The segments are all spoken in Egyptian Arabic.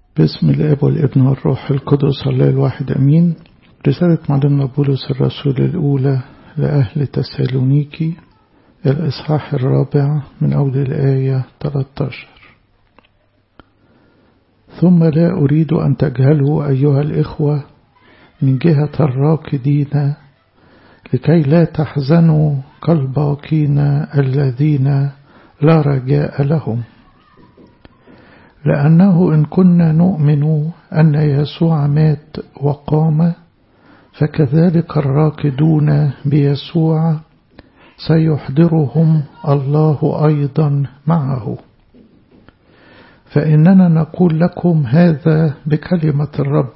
باسم الاب والابن والروح القدس الله الواحد امين رسالة معلمنا بولس الرسول الاولى لاهل تسالونيكي الاصحاح الرابع من اول الايه 13 ثم لا اريد ان تجهلوا ايها الاخوه من جهه الراكدين لكي لا تحزنوا كالباقين الذين لا رجاء لهم لأنه إن كنا نؤمن أن يسوع مات وقام فكذلك الراكدون بيسوع سيحضرهم الله أيضا معه فإننا نقول لكم هذا بكلمة الرب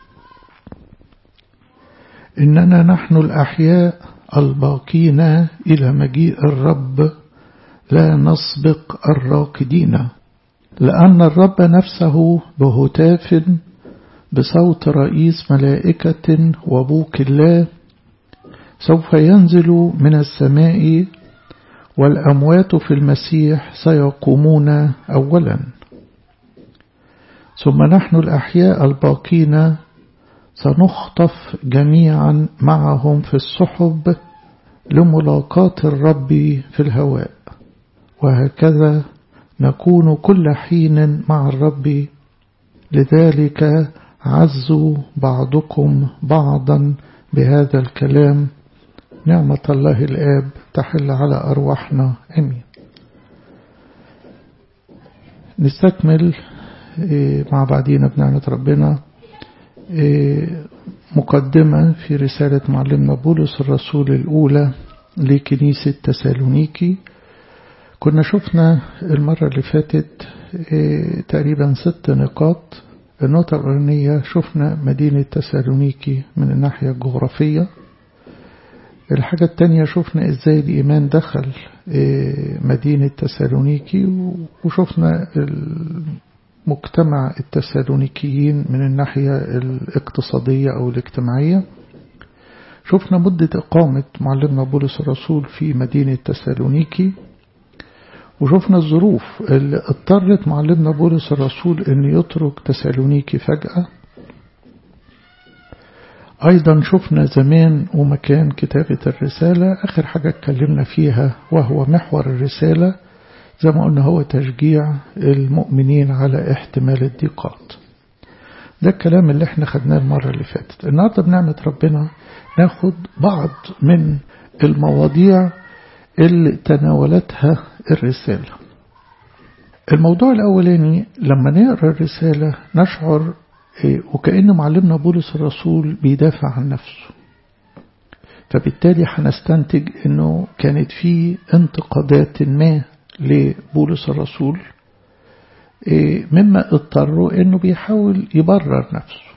إننا نحن الأحياء الباقين إلى مجيء الرب لا نسبق الراكدين لأن الرب نفسه بهتاف بصوت رئيس ملائكة وبوك الله سوف ينزل من السماء والأموات في المسيح سيقومون أولا ثم نحن الأحياء الباقين سنخطف جميعا معهم في السحب لملاقاة الرب في الهواء وهكذا نكون كل حين مع الرب لذلك عزوا بعضكم بعضا بهذا الكلام نعمة الله الآب تحل على أرواحنا أمين نستكمل مع بعضينا بنعمة ربنا مقدمة في رسالة معلمنا بولس الرسول الأولى لكنيسة تسالونيكي كنا شفنا المرة اللي فاتت تقريبا ست نقاط النقطة الأولانية شفنا مدينة تسالونيكي من الناحية الجغرافية الحاجة التانية شفنا ازاي الإيمان دخل مدينة تسالونيكي وشفنا مجتمع التسالونيكيين من الناحية الاقتصادية أو الاجتماعية شفنا مدة إقامة معلمنا بولس الرسول في مدينة تسالونيكي وشفنا الظروف اللي اضطرت معلمنا بولس الرسول أن يترك تسالونيكي فجأة أيضا شفنا زمان ومكان كتابة الرسالة آخر حاجة اتكلمنا فيها وهو محور الرسالة زي ما قلنا هو تشجيع المؤمنين على احتمال الضيقات ده الكلام اللي احنا خدناه المرة اللي فاتت النهاردة بنعمة ربنا ناخد بعض من المواضيع اللي تناولتها الرسالة الموضوع الأولاني لما نقرأ الرسالة نشعر وكأن معلمنا بولس الرسول بيدافع عن نفسه فبالتالي هنستنتج انه كانت في انتقادات ما لبولس الرسول مما اضطروا انه بيحاول يبرر نفسه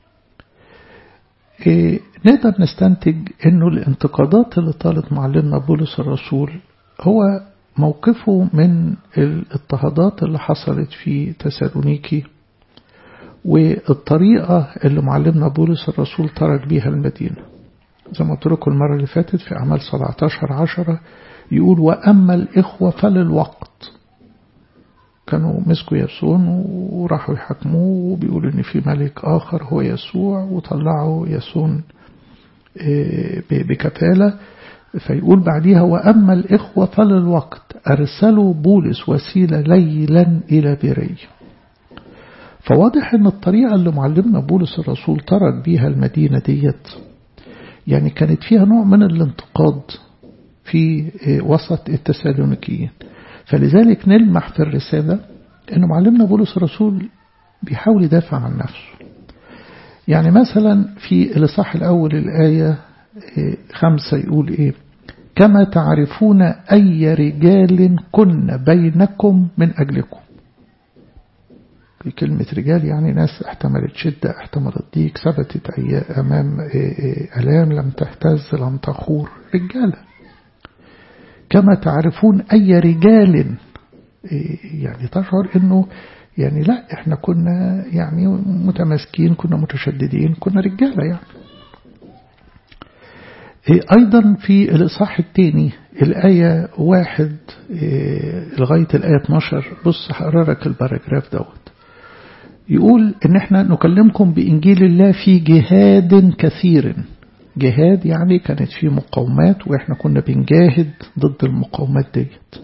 نقدر نستنتج انه الانتقادات اللي طالت معلمنا بولس الرسول هو موقفه من الاضطهادات اللي حصلت في تسالونيكي والطريقة اللي معلمنا بولس الرسول ترك بيها المدينة زي ما قلت لكم المرة اللي فاتت في أعمال 17 عشرة يقول وأما الإخوة فللوقت كانوا مسكوا ياسون وراحوا يحكموه وبيقولوا إن في ملك آخر هو يسوع وطلعوا ياسون بكفالة فيقول بعديها وأما الإخوة فللوقت أرسلوا بولس وسيلة ليلا إلى بيرية فواضح ان الطريقة اللي معلمنا بولس الرسول ترك بيها المدينة ديت يعني كانت فيها نوع من الانتقاد في وسط التسالونيكيين فلذلك نلمح في الرسالة ان معلمنا بولس الرسول بيحاول يدافع عن نفسه يعني مثلا في الإصحاح الأول الآية خمسة يقول إيه كما تعرفون أي رجال كن بينكم من أجلكم في كلمة رجال يعني ناس احتملت شدة احتملت ضيق ثبتت أمام ألام لم تهتز لم تخور رجالة كما تعرفون أي رجال يعني تشعر أنه يعني لا احنا كنا يعني متماسكين كنا متشددين كنا رجالة يعني أيضا في الإصحاح الثاني الآية واحد لغاية الآية 12 بص هقرا لك الباراجراف دوت يقول ان احنا نكلمكم بإنجيل الله في جهاد كثير جهاد يعني كانت في مقاومات واحنا كنا بنجاهد ضد المقاومات ديت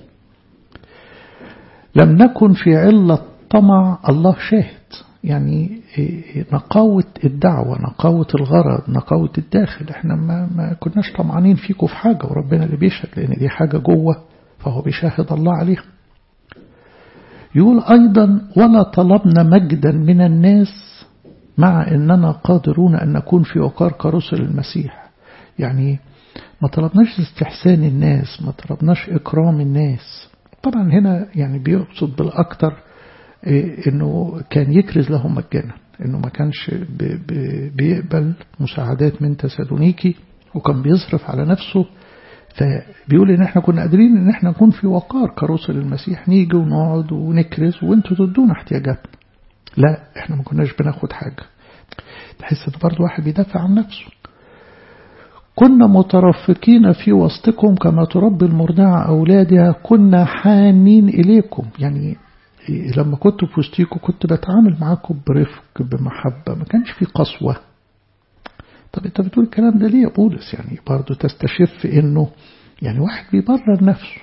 لم نكن في علة طمع الله شاهد يعني نقاوة الدعوة نقاوة الغرض نقاوة الداخل احنا ما, ما كناش طمعانين فيكم في حاجة وربنا اللي بيشهد لأن دي حاجة جوه فهو بيشاهد الله عليها يقول أيضا ولا طلبنا مجدا من الناس مع أننا قادرون أن نكون في وقار كرسل المسيح يعني ما طلبناش استحسان الناس ما طلبناش إكرام الناس طبعا هنا يعني بيقصد بالأكثر انه كان يكرز لهم مجانا انه ما كانش بيقبل مساعدات من تسالونيكي وكان بيصرف على نفسه فبيقول ان احنا كنا قادرين ان احنا نكون في وقار كرسل المسيح نيجي ونقعد ونكرز وانتوا تدونا احتياجاتنا لا احنا ما كناش بناخد حاجة تحس ان برضه واحد بيدافع عن نفسه كنا مترفقين في وسطكم كما تربي المرضعة أولادها كنا حانين إليكم يعني لما كنت في وسطيكم كنت بتعامل معاكم برفق بمحبة ما كانش في قسوة طب انت بتقول الكلام ده ليه يا بولس يعني برضه تستشف انه يعني واحد بيبرر نفسه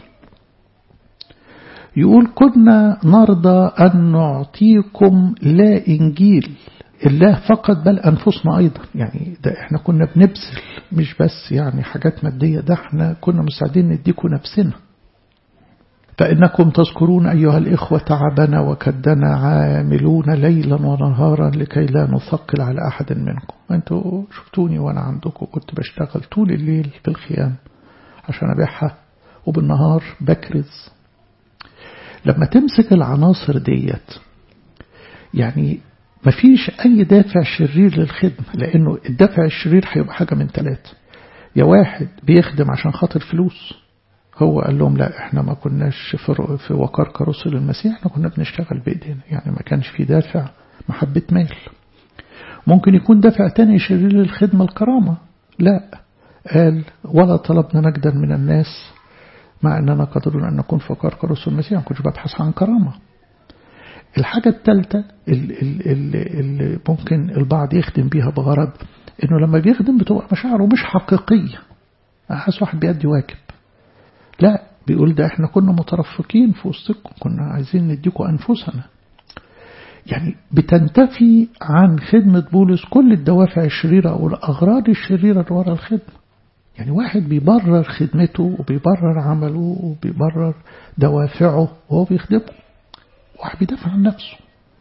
يقول كنا نرضى أن نعطيكم لا إنجيل الله فقط بل أنفسنا أيضا يعني ده احنا كنا بنبذل مش بس يعني حاجات مادية ده احنا كنا مستعدين نديكم نفسنا فإنكم تذكرون أيها الإخوة تعبنا وكدنا عاملون ليلا ونهارا لكي لا نثقل على أحد منكم أنتوا شفتوني وأنا عندكم كنت بشتغل طول الليل في الخيام عشان أبيعها وبالنهار بكرز لما تمسك العناصر ديت يعني مفيش أي دافع شرير للخدمة لأنه الدافع الشرير هيبقى حاجة من ثلاثة يا واحد بيخدم عشان خاطر فلوس هو قال لهم لا احنا ما كناش في وقار كرسل المسيح احنا كنا بنشتغل بايدينا يعني ما كانش في دافع محبة مال ممكن يكون دافع تاني شرير للخدمة الكرامة لا قال ولا طلبنا مجدا من الناس مع أننا قادرون أن نكون في وقار كرسل المسيح ما كنتش ببحث عن كرامة الحاجة الثالثة اللي ممكن البعض يخدم بيها بغرض انه لما بيخدم بتبقى مشاعره مش حقيقية حاسس واحد بيأدي واجب لا بيقول ده احنا كنا مترفقين في وسطكم كنا عايزين نديكم أنفسنا يعني بتنتفي عن خدمة بولس كل الدوافع الشريرة أو الأغراض الشريرة اللي ورا الخدمة يعني واحد بيبرر خدمته وبيبرر عمله وبيبرر دوافعه وهو بيخدمه واحد بيدافع عن نفسه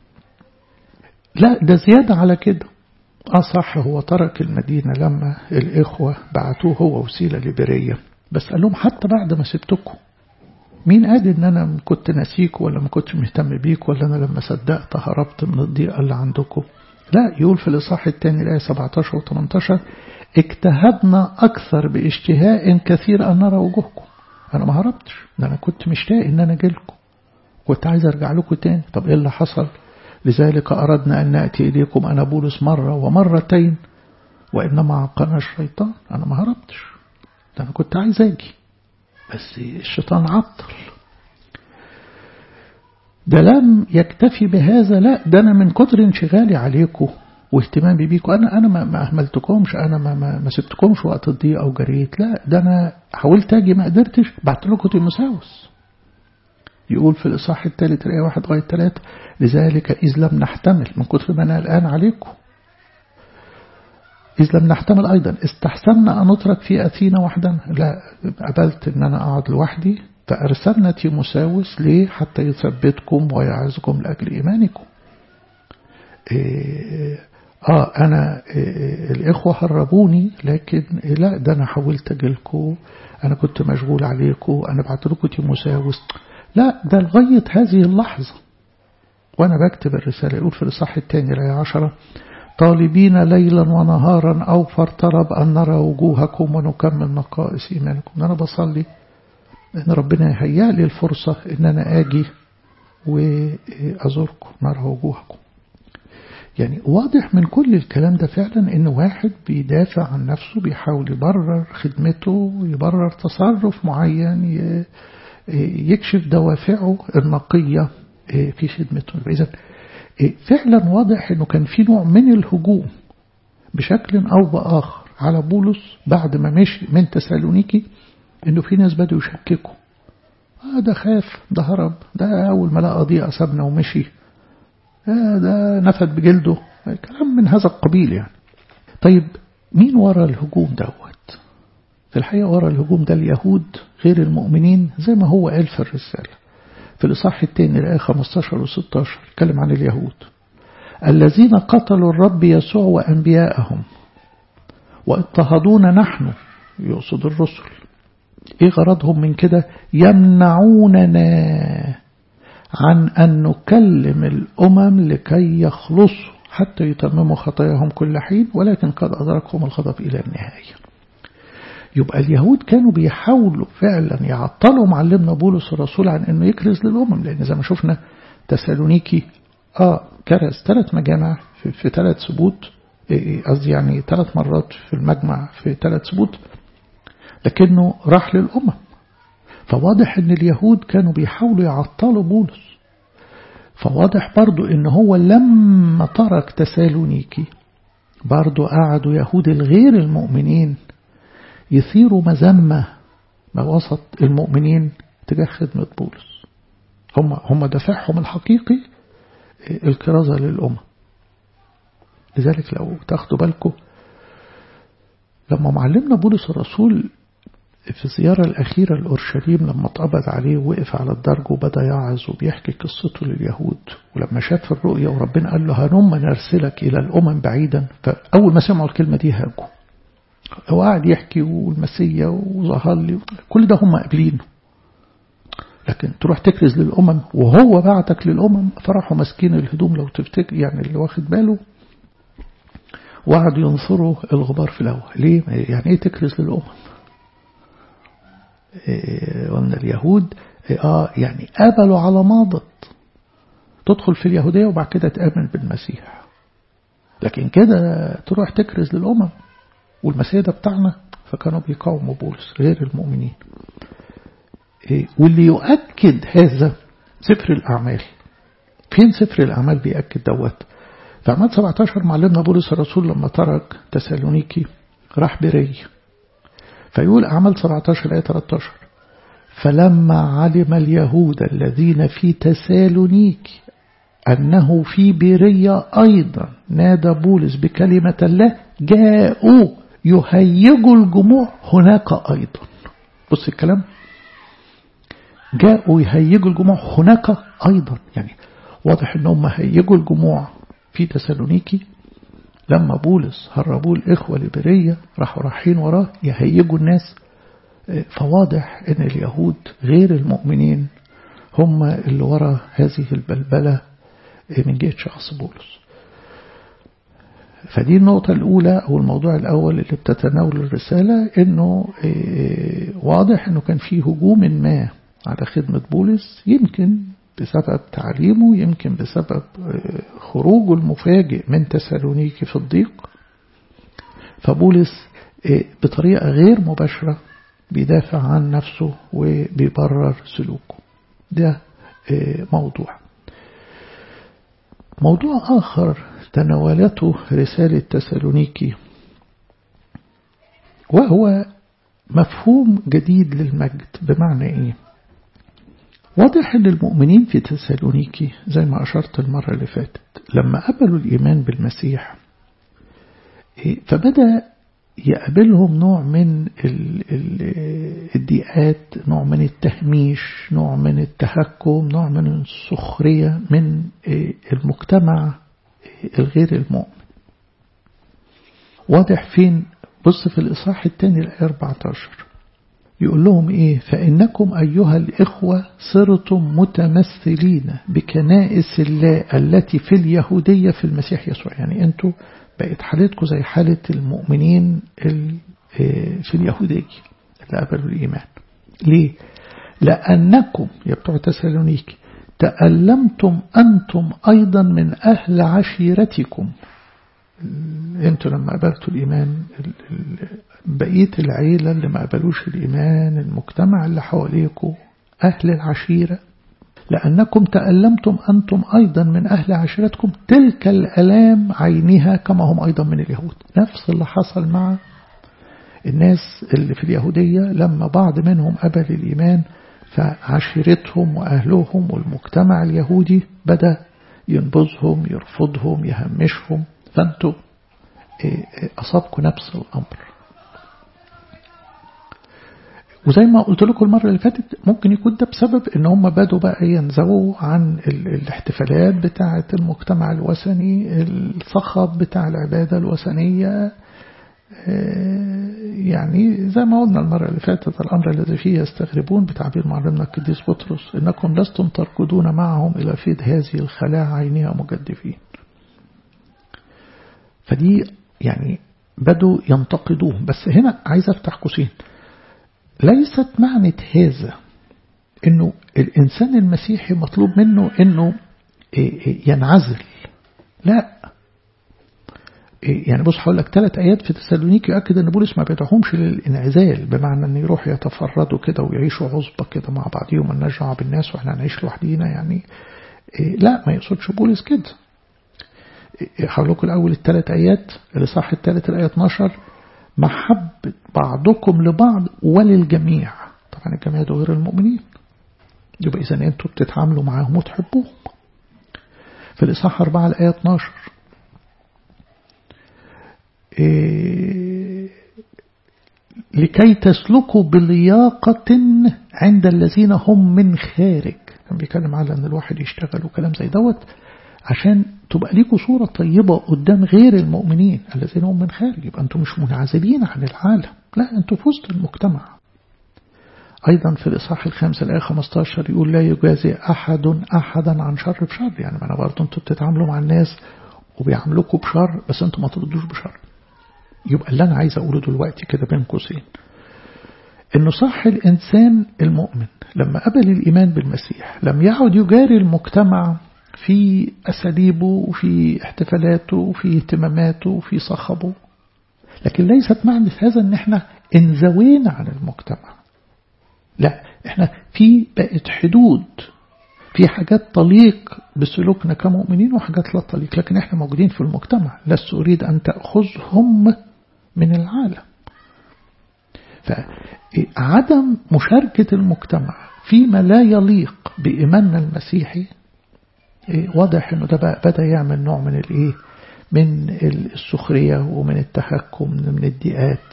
لا ده زيادة على كده اه صح هو ترك المدينة لما الإخوة بعتوه هو وسيلة ليبرية بس قال لهم حتى بعد ما سبتكم مين قال ان انا كنت ناسيك ولا ما كنتش مهتم بيك ولا انا لما صدقت هربت من الضيقة اللي عندكم لا يقول في الإصحاح الثاني الآية 17 و 18 اجتهدنا أكثر باشتهاء كثير أن نرى وجوهكم أنا ما هربتش ده أنا كنت مشتاق إن أنا أجيلكم كنت عايز أرجع لكم تاني طب إيه اللي حصل لذلك أردنا أن نأتي إليكم أنا بولس مرة ومرتين وإنما عقنا الشيطان أنا ما هربتش ده أنا كنت عايز أجي بس الشيطان عطل ده لم يكتفي بهذا لا ده أنا من كتر انشغالي عليكم واهتمامي بيكم أنا أنا ما أهملتكمش أنا ما, ما, ما سبتكمش وقت الضيقة أو جريت لا ده أنا حاولت أجي ما قدرتش بعت لكم تيموساوس يقول في الإصحاح الثالث الآية واحد لغاية ثلاثة لذلك إذ لم نحتمل من كتر ما أنا الآن عليكم إذ لم نحتمل أيضا استحسنا أن نترك في أثينا وحدنا لا قبلت أن أنا أقعد لوحدي فأرسلنا تيموساوس ليه حتى يثبتكم ويعزكم لأجل إيمانكم إيه آه أنا إيه الإخوة هربوني لكن إيه لا ده أنا حاولت أجيلكم أنا كنت مشغول عليكم أنا بعت لكم تيموساوس لا ده لغاية هذه اللحظة وأنا بكتب الرسالة يقول في الإصحاح الثاني الآية عشرة طالبين ليلا ونهارا أو فارترب أن نرى وجوهكم ونكمل نقائص إيمانكم أنا بصلي إن ربنا يهيأ لي الفرصة إن أنا آجي وأزوركم نرى وجوهكم يعني واضح من كل الكلام ده فعلا إن واحد بيدافع عن نفسه بيحاول يبرر خدمته يبرر تصرف معين يكشف دوافعه النقية في خدمته إذا فعلا واضح أنه كان في نوع من الهجوم بشكل أو بآخر على بولس بعد ما مشي من تسالونيكي أنه في ناس بدوا يشككوا آه ده خاف ده هرب ده أول ما لقى ضيقة سابنا ومشي آه ده نفد بجلده كلام من هذا القبيل يعني طيب مين ورا الهجوم دوت في الحقيقة ورا الهجوم ده اليهود غير المؤمنين زي ما هو قال في الرسالة في الإصحاح الثاني الآية 15 و 16 يتكلم عن اليهود الذين قتلوا الرب يسوع وأنبياءهم واضطهدونا نحن يقصد الرسل ايه غرضهم من كده يمنعوننا عن أن نكلم الأمم لكي يخلصوا حتى يتمموا خطاياهم كل حين ولكن قد أدركهم الغضب إلى النهاية يبقى اليهود كانوا بيحاولوا فعلا يعطلوا معلمنا بولس الرسول عن أنه يكرز للأمم لأن زي ما شفنا تسالونيكي آه كرز ثلاث مجامع في, في ثلاث سبوت قصدي يعني ثلاث مرات في المجمع في ثلاث سبوت لكنه راح للأمم فواضح ان اليهود كانوا بيحاولوا يعطلوا بولس فواضح برضو ان هو لما ترك تسالونيكي برضو قعدوا يهود الغير المؤمنين يثيروا مذمة ما وسط المؤمنين تجاه خدمة بولس هم هم دافعهم الحقيقي الكرازة للأمة لذلك لو تاخدوا بالكم لما معلمنا بولس الرسول في الزيارة الأخيرة لأورشليم لما اتقبض عليه ووقف على الدرج وبدأ يعظ وبيحكي قصته لليهود ولما شاف الرؤية وربنا قال له هنم نرسلك إلى الأمم بعيدا فأول ما سمعوا الكلمة دي هاجوا هو قاعد يحكي والمسيا وظهر لي كل ده هم قابلينه لكن تروح تكرز للأمم وهو بعتك للأمم فراحوا ماسكين الهدوم لو تفتكر يعني اللي واخد باله وقعدوا ينصروا الغبار في الأول ليه؟ يعني ايه تكرز للأمم قلنا اليهود آه يعني قبلوا على ماضت تدخل في اليهودية وبعد كده تآمن بالمسيح لكن كده تروح تكرز للأمم والمسيح ده بتاعنا فكانوا بيقاوموا بولس غير المؤمنين واللي يؤكد هذا سفر الأعمال فين سفر الأعمال بيأكد دوت في أعمال 17 معلمنا بولس الرسول لما ترك تسالونيكي راح بري فيقول أعمال 17 آية 13 فلما علم اليهود الذين في تسالونيك أنه في بيرية أيضا نادى بولس بكلمة الله جاءوا يهيجوا الجموع هناك أيضا بص الكلام جاءوا يهيجوا الجموع هناك أيضا يعني واضح أنهم هيجوا الجموع في تسالونيكي لما بولس هربوه الإخوة لبرية راحوا رايحين وراه يهيجوا الناس فواضح أن اليهود غير المؤمنين هم اللي ورا هذه البلبلة من جهة شخص بولس فدي النقطة الأولى أو الموضوع الأول اللي بتتناول الرسالة أنه واضح أنه كان فيه هجوم ما على خدمة بولس يمكن بسبب تعليمه يمكن بسبب خروجه المفاجئ من تسالونيكي في الضيق فبولس بطريقة غير مباشرة بيدافع عن نفسه وبيبرر سلوكه ده موضوع موضوع آخر تناولته رسالة تسالونيكي وهو مفهوم جديد للمجد بمعنى إيه واضح أن المؤمنين في تسالونيكي زي ما أشرت المرة اللي فاتت لما قبلوا الإيمان بالمسيح فبدأ يقابلهم نوع من الضيقات نوع من التهميش نوع من التهكم نوع من السخرية من المجتمع الغير المؤمن واضح فين بص في الإصحاح الثاني الآية 14 يقول لهم إيه فإنكم أيها الإخوة صرتم متمثلين بكنائس الله التي في اليهودية في المسيح يسوع يعني أنتوا بقت حالتكم زي حالة المؤمنين في اليهودية اللي قبلوا الإيمان ليه؟ لأنكم يا بتوع تسالونيكي تألمتم أنتم أيضا من أهل عشيرتكم انتوا لما قبلتوا الإيمان بقية العيلة اللي ما قبلوش الإيمان المجتمع اللي حواليكم أهل العشيرة لأنكم تألمتم أنتم أيضا من أهل عشيرتكم تلك الألام عينها كما هم أيضا من اليهود نفس اللي حصل مع الناس اللي في اليهودية لما بعض منهم أبى الإيمان فعشيرتهم وأهلهم والمجتمع اليهودي بدأ ينبذهم يرفضهم يهمشهم فأنتوا أصابكم نفس الأمر وزي ما قلت لكم المرة اللي فاتت ممكن يكون ده بسبب ان هم بدوا بقى ينزووا عن الاحتفالات بتاعة المجتمع الوثني الصخب بتاع العبادة الوثنية يعني زي ما قلنا المرة اللي فاتت الأمر الذي فيه يستغربون بتعبير معلمنا القديس بطرس إنكم لستم تركضون معهم إلى فيض هذه الخلاع عينها مجدفين فدي يعني بدوا ينتقدوهم بس هنا عايز أفتح قوسين ليست معنى هذا انه الانسان المسيحي مطلوب منه انه ينعزل لا يعني بص هقول لك ثلاث ايات في تسالونيك يؤكد ان بولس ما بيدعوهمش للانعزال بمعنى ان يروحوا يتفردوا كده ويعيشوا عصبه كده مع بعضيهم مالناش دعوه بالناس واحنا هنعيش لوحدينا يعني لا ما يقصدش بولس كده هقول لكم الاول الثلاث ايات الاصحاح الثالث الايه 12 محبة بعضكم لبعض وللجميع طبعا الجميع ده غير المؤمنين يبقى إذا أنتوا بتتعاملوا معاهم وتحبوهم في الإصحاح 4 الآية 12 إيه لكي تسلكوا بلياقة عند الذين هم من خارج كان بيتكلم على أن الواحد يشتغل وكلام زي دوت عشان تبقى ليكوا صورة طيبة قدام غير المؤمنين الذين هم من خارج يبقى أنتم مش منعزلين عن العالم لا أنتم في وسط المجتمع أيضا في الإصحاح الخامس الآية 15 يقول لا يجازي أحد أحدا عن شر بشر يعني ما أنا برضه أنتم بتتعاملوا مع الناس وبيعاملوكوا بشر بس أنتم ما تردوش بشر يبقى اللي أنا عايز أقوله دلوقتي كده بين قوسين إنه صح الإنسان المؤمن لما قبل الإيمان بالمسيح لم يعد يجاري المجتمع في أساليبه وفي احتفالاته وفي اهتماماته وفي صخبه لكن ليست معنى هذا ان احنا انزوينا عن المجتمع لا احنا في بقت حدود في حاجات تليق بسلوكنا كمؤمنين وحاجات لا تليق لكن احنا موجودين في المجتمع لست أريد أن تأخذهم من العالم فعدم مشاركة المجتمع فيما لا يليق بإيماننا المسيحي واضح انه ده بقى بدأ يعمل نوع من الايه من السخرية ومن التحكم من الضيقات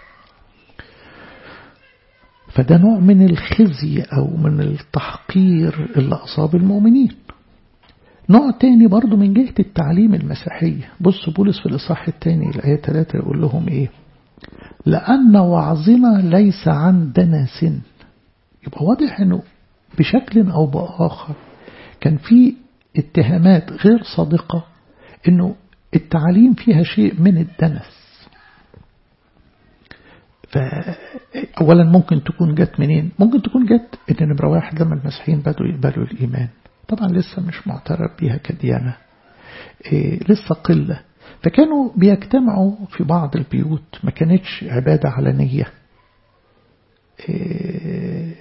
فده نوع من الخزي أو من التحقير اللي أصاب المؤمنين نوع تاني برضو من جهة التعليم المسيحية بص بولس في الإصحاح الثاني الآية 3 يقول لهم إيه لأن وعظنا ليس عن دنس يبقى واضح أنه بشكل أو بآخر كان في اتهامات غير صادقة أنه التعليم فيها شيء من الدنس فأولا ممكن تكون جت منين ممكن تكون جت ان نمرة واحد لما المسيحيين بدوا يقبلوا الإيمان طبعا لسه مش معترف بيها كديانة إيه لسه قلة فكانوا بيجتمعوا في بعض البيوت ما كانتش عبادة علنية إيه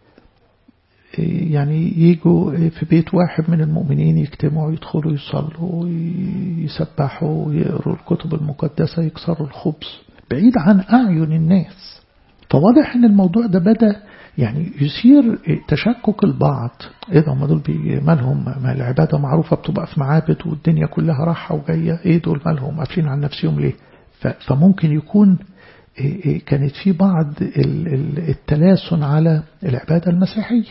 يعني يجوا في بيت واحد من المؤمنين يجتمعوا يدخلوا يصلوا يسبحوا يقروا الكتب المقدسة يكسروا الخبز بعيد عن أعين الناس فواضح أن الموضوع ده بدأ يعني يثير تشكك البعض ايه ده هم دول مالهم ما العبادة معروفة بتبقى في معابد والدنيا كلها راحة وجاية ايه دول مالهم قافلين عن نفسهم ليه فممكن يكون كانت في بعض التلاسن على العبادة المسيحية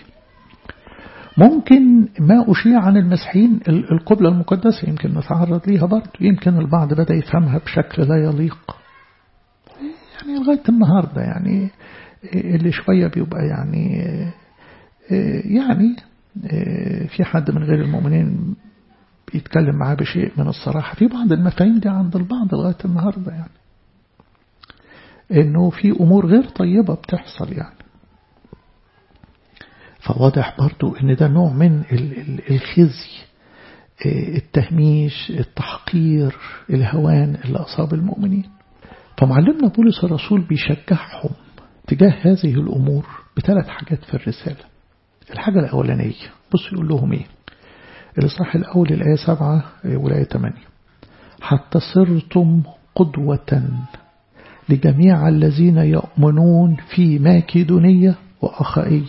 ممكن ما أشيع عن المسيحيين القبلة المقدسة يمكن نتعرض ليها برضه يمكن البعض بدأ يفهمها بشكل لا يليق يعني لغاية النهاردة يعني اللي شوية بيبقى يعني يعني في حد من غير المؤمنين بيتكلم معاه بشيء من الصراحة في بعض المفاهيم دي عند البعض لغاية النهاردة يعني انه في امور غير طيبة بتحصل يعني فواضح برضو ان ده نوع من الخزي التهميش التحقير الهوان اللي أصاب المؤمنين فمعلمنا بولس الرسول بيشجعهم تجاه هذه الأمور بثلاث حاجات في الرسالة الحاجة الأولانية بص يقول لهم ايه الإصحاح الأول الآية سبعة والآية ثمانية حتى صرتم قدوة لجميع الذين يؤمنون في ماكدونية وأخائية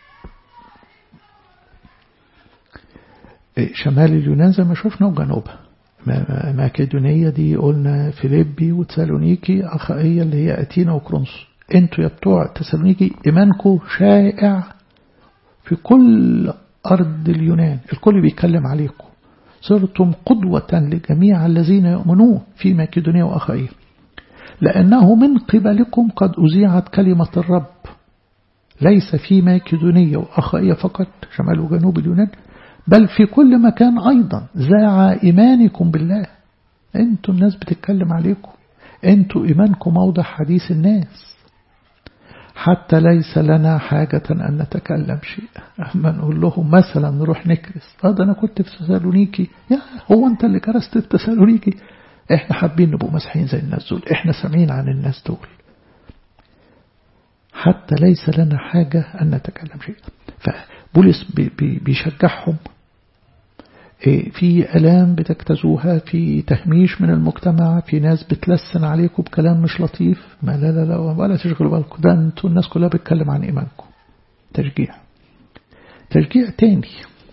شمال اليونان زي ما شفنا وجنوبها ماكدونية دي قلنا فيليبي وتسالونيكي أخائية اللي هي أتينا وكرونس انتوا يا بتوع تسالونيكي إيمانكم شائع في كل أرض اليونان الكل بيتكلم عليكم صرتم قدوة لجميع الذين يؤمنون في ماكدونية وأخائية لأنه من قبلكم قد أذيعت كلمة الرب ليس في ماكدونية وأخائية فقط شمال وجنوب اليونان بل في كل مكان أيضا زاع إيمانكم بالله أنتوا الناس بتتكلم عليكم أنتوا إيمانكم موضع حديث الناس حتى ليس لنا حاجة أن نتكلم شيء أما نقول لهم مثلا نروح نكرس هذا أنا كنت في تسالونيكي يا هو أنت اللي كرست في تسالونيكي إحنا حابين نبقوا مسيحيين زي الناس دول إحنا سامعين عن الناس دول حتى ليس لنا حاجة أن نتكلم شيء فبولس بي بي بيشجعهم في ألام بتجتازوها في تهميش من المجتمع في ناس بتلسن عليكم بكلام مش لطيف ما لا لا لا ولا تشغلوا بالكم ده انتوا الناس كلها بتتكلم عن إيمانكم تشجيع تشجيع تاني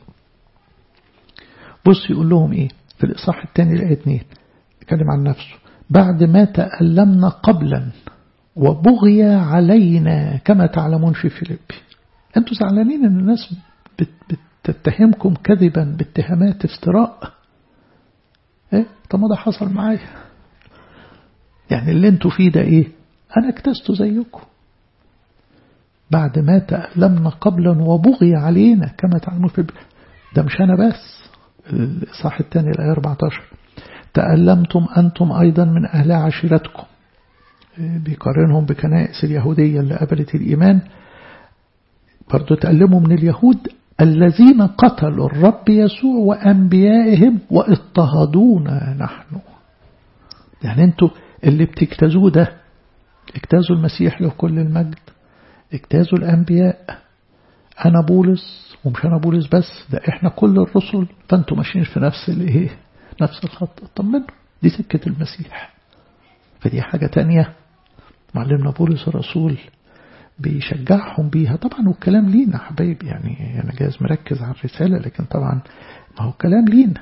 بص يقول لهم ايه في الإصحاح الثاني الآية 2 يتكلم عن نفسه بعد ما تألمنا قبلا وبغي علينا كما تعلمون في فيليبي انتوا زعلانين ان الناس بت بت تتهمكم كذبا باتهامات افتراء ايه طب ما ده حصل معايا يعني اللي انتوا فيه ده ايه انا اكتسته زيكم بعد ما تألمنا قبلا وبغي علينا كما تعلمون في ده مش انا بس الإصحاح الثاني الآية 14 تألمتم أنتم أيضا من أهل عشيرتكم بيقارنهم بكنائس اليهودية اللي قبلت الإيمان برضو تألموا من اليهود الذين قتلوا الرب يسوع وأنبيائهم واضطهدونا نحن يعني انتوا اللي بتجتازوه ده اجتازوا المسيح له كل المجد اجتازوا الأنبياء أنا بولس ومش أنا بولس بس ده إحنا كل الرسل فأنتوا ماشيين في نفس الإيه نفس الخط طمنوا دي سكة المسيح فدي حاجة تانية معلمنا بولس الرسول بيشجعهم بيها طبعا والكلام لينا حبايب يعني أنا جايز مركز على الرسالة لكن طبعا ما هو الكلام لينا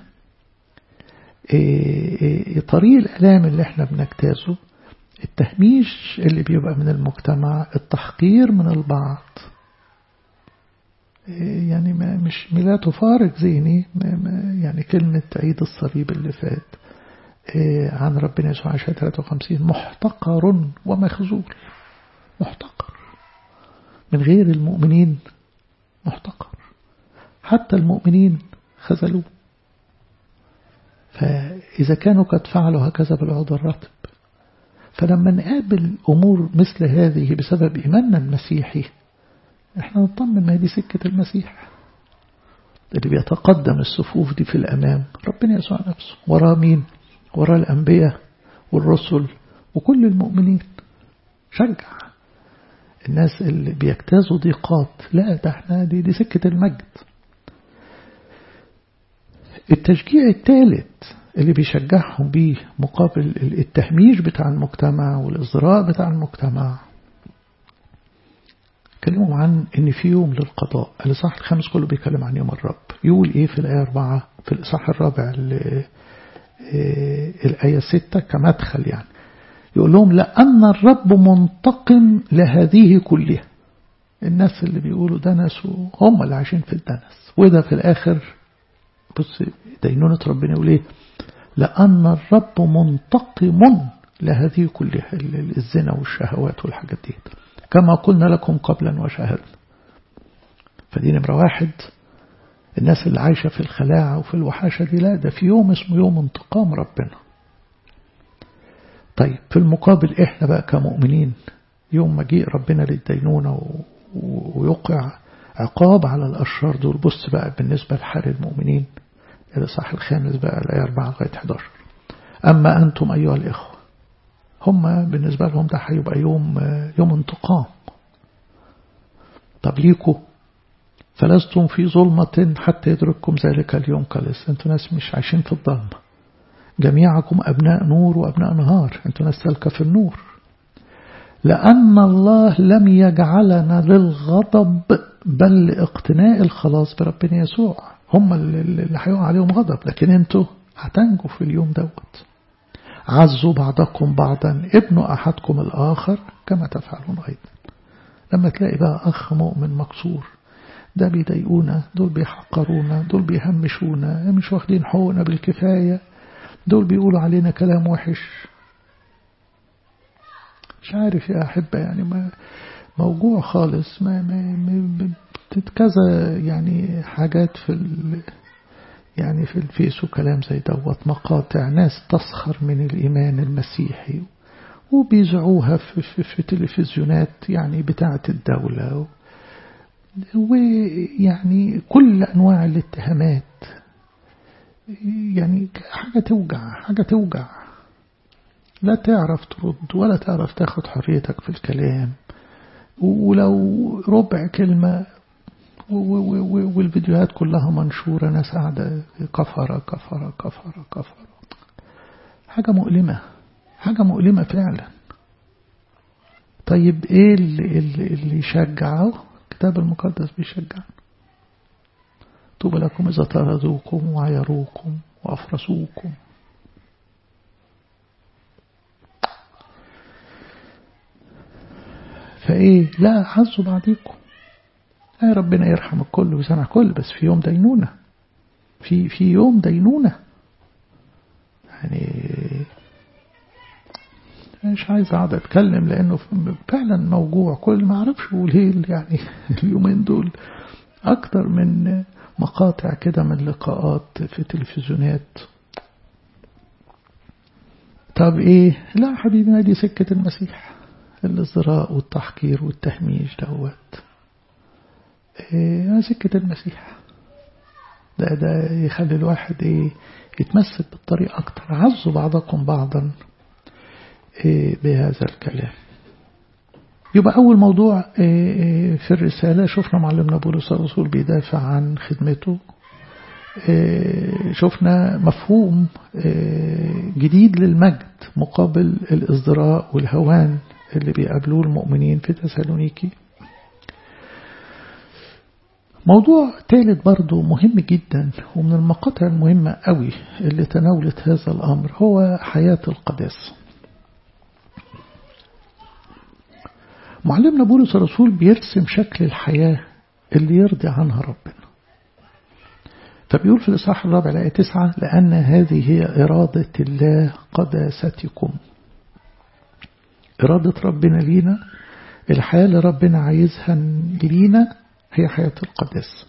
إيه إيه طريق الألام اللي احنا بنجتازه التهميش اللي بيبقى من المجتمع التحقير من البعض إيه يعني ما مش لا تفارق ذهني يعني كلمة عيد الصليب اللي فات عن ربنا يسوع عشان 53 محتقر ومخزول محتقر من غير المؤمنين محتقر حتى المؤمنين خذلوه فإذا كانوا قد فعلوا هكذا بالعود الرطب فلما نقابل أمور مثل هذه بسبب إيماننا المسيحي احنا نطمن ما دي سكة المسيح اللي بيتقدم الصفوف دي في الأمام ربنا يسوع نفسه وراه مين وراه الأنبياء والرسل وكل المؤمنين شجع الناس اللي بيجتازوا ضيقات لا ده احنا دي, دي سكة المجد التشجيع الثالث اللي بيشجعهم بيه مقابل التهميش بتاع المجتمع والإزراء بتاع المجتمع كلموا عن ان في يوم للقضاء الإصحاح الخامس كله بيتكلم عن يوم الرب يقول ايه في الآية أربعة في الإصحاح الرابع الآية ستة كمدخل يعني يقول لهم لأن الرب منتقم لهذه كلها الناس اللي بيقولوا دنس هم اللي عايشين في الدنس وده في الآخر بص دينونة ربنا يقول ايه لأن الرب منتقم لهذه كلها الزنا والشهوات والحاجات دي كما قلنا لكم قبلا وشاهدنا فدي نمرة واحد الناس اللي عايشة في الخلاعة وفي الوحاشة دي لا ده في يوم اسمه يوم انتقام ربنا طيب في المقابل احنا بقى كمؤمنين يوم مجيء ربنا للدينونة ويوقع عقاب على الأشرار دول بص بقى بالنسبة لحال المؤمنين الإصحاح الخامس بقى الآية 4 لغاية 11 أما أنتم أيها الإخوة هم بالنسبة لهم ده هيبقى يوم يوم انتقام طب ليكوا فلستم في ظلمة حتى يدرككم ذلك اليوم قالس أنتم ناس مش عايشين في الظلمة جميعكم أبناء نور وأبناء نهار أنتم ناس سالكة في النور لأن الله لم يجعلنا للغضب بل لاقتناء الخلاص بربنا يسوع هم اللي هيقع عليهم غضب لكن انتوا هتنجوا في اليوم دوت عزوا بعضكم بعضا ابنوا أحدكم الآخر كما تفعلون أيضا لما تلاقي بقى أخ مؤمن مكسور ده بيضايقونا دول بيحقرونا دول بيهمشونا مش واخدين حقوقنا بالكفاية دول بيقولوا علينا كلام وحش مش عارف يا أحبة يعني ما موجوع خالص ما, ما, ما كذا يعني حاجات في ال يعني في الفيس وكلام زي دوت مقاطع ناس تسخر من الإيمان المسيحي وبيزعوها في, في, في تلفزيونات يعني بتاعة الدولة ويعني كل أنواع الاتهامات يعني حاجة توجع حاجة توجع لا تعرف ترد ولا تعرف تاخد حريتك في الكلام ولو ربع كلمة والفيديوهات كلها منشورة ناس قاعدة كفرة كفرة كفرة كفرة حاجة مؤلمة حاجة مؤلمة فعلا طيب ايه اللي, اللي, اللي يشجعه الكتاب المقدس بيشجعنا طوبى لكم إذا طردوكم وعيروكم وأفرسوكم فإيه لا عزوا بعضكم يا ربنا يرحم الكل ويسامح الكل بس في يوم دينونة في في يوم دينونة يعني مش عايز اقعد اتكلم لانه فعلا موجوع كل ما اعرفش اقول ايه يعني اليومين دول اكتر من مقاطع كده من لقاءات في تلفزيونات طب ايه لا حبيبنا دي سكة المسيح الازدراء والتحقير والتهميش دوت إيه سكة المسيح ده ده يخلي الواحد ايه يتمسك بالطريق اكتر عزوا بعضكم بعضا إيه بهذا الكلام يبقى أول موضوع إيه في الرسالة شفنا معلمنا بولس الرسول بيدافع عن خدمته إيه شفنا مفهوم جديد للمجد مقابل الازدراء والهوان اللي بيقابلوه المؤمنين في تسالونيكي موضوع ثالث برضه مهم جدا ومن المقاطع المهمة قوي اللي تناولت هذا الأمر هو حياة القداسة معلمنا بولس الرسول بيرسم شكل الحياة اللي يرضي عنها ربنا فبيقول في الإصحاح الرابع الآية تسعة لأن هذه هي إرادة الله قداستكم إرادة ربنا لينا الحياة اللي ربنا عايزها لينا هي حياة القداسة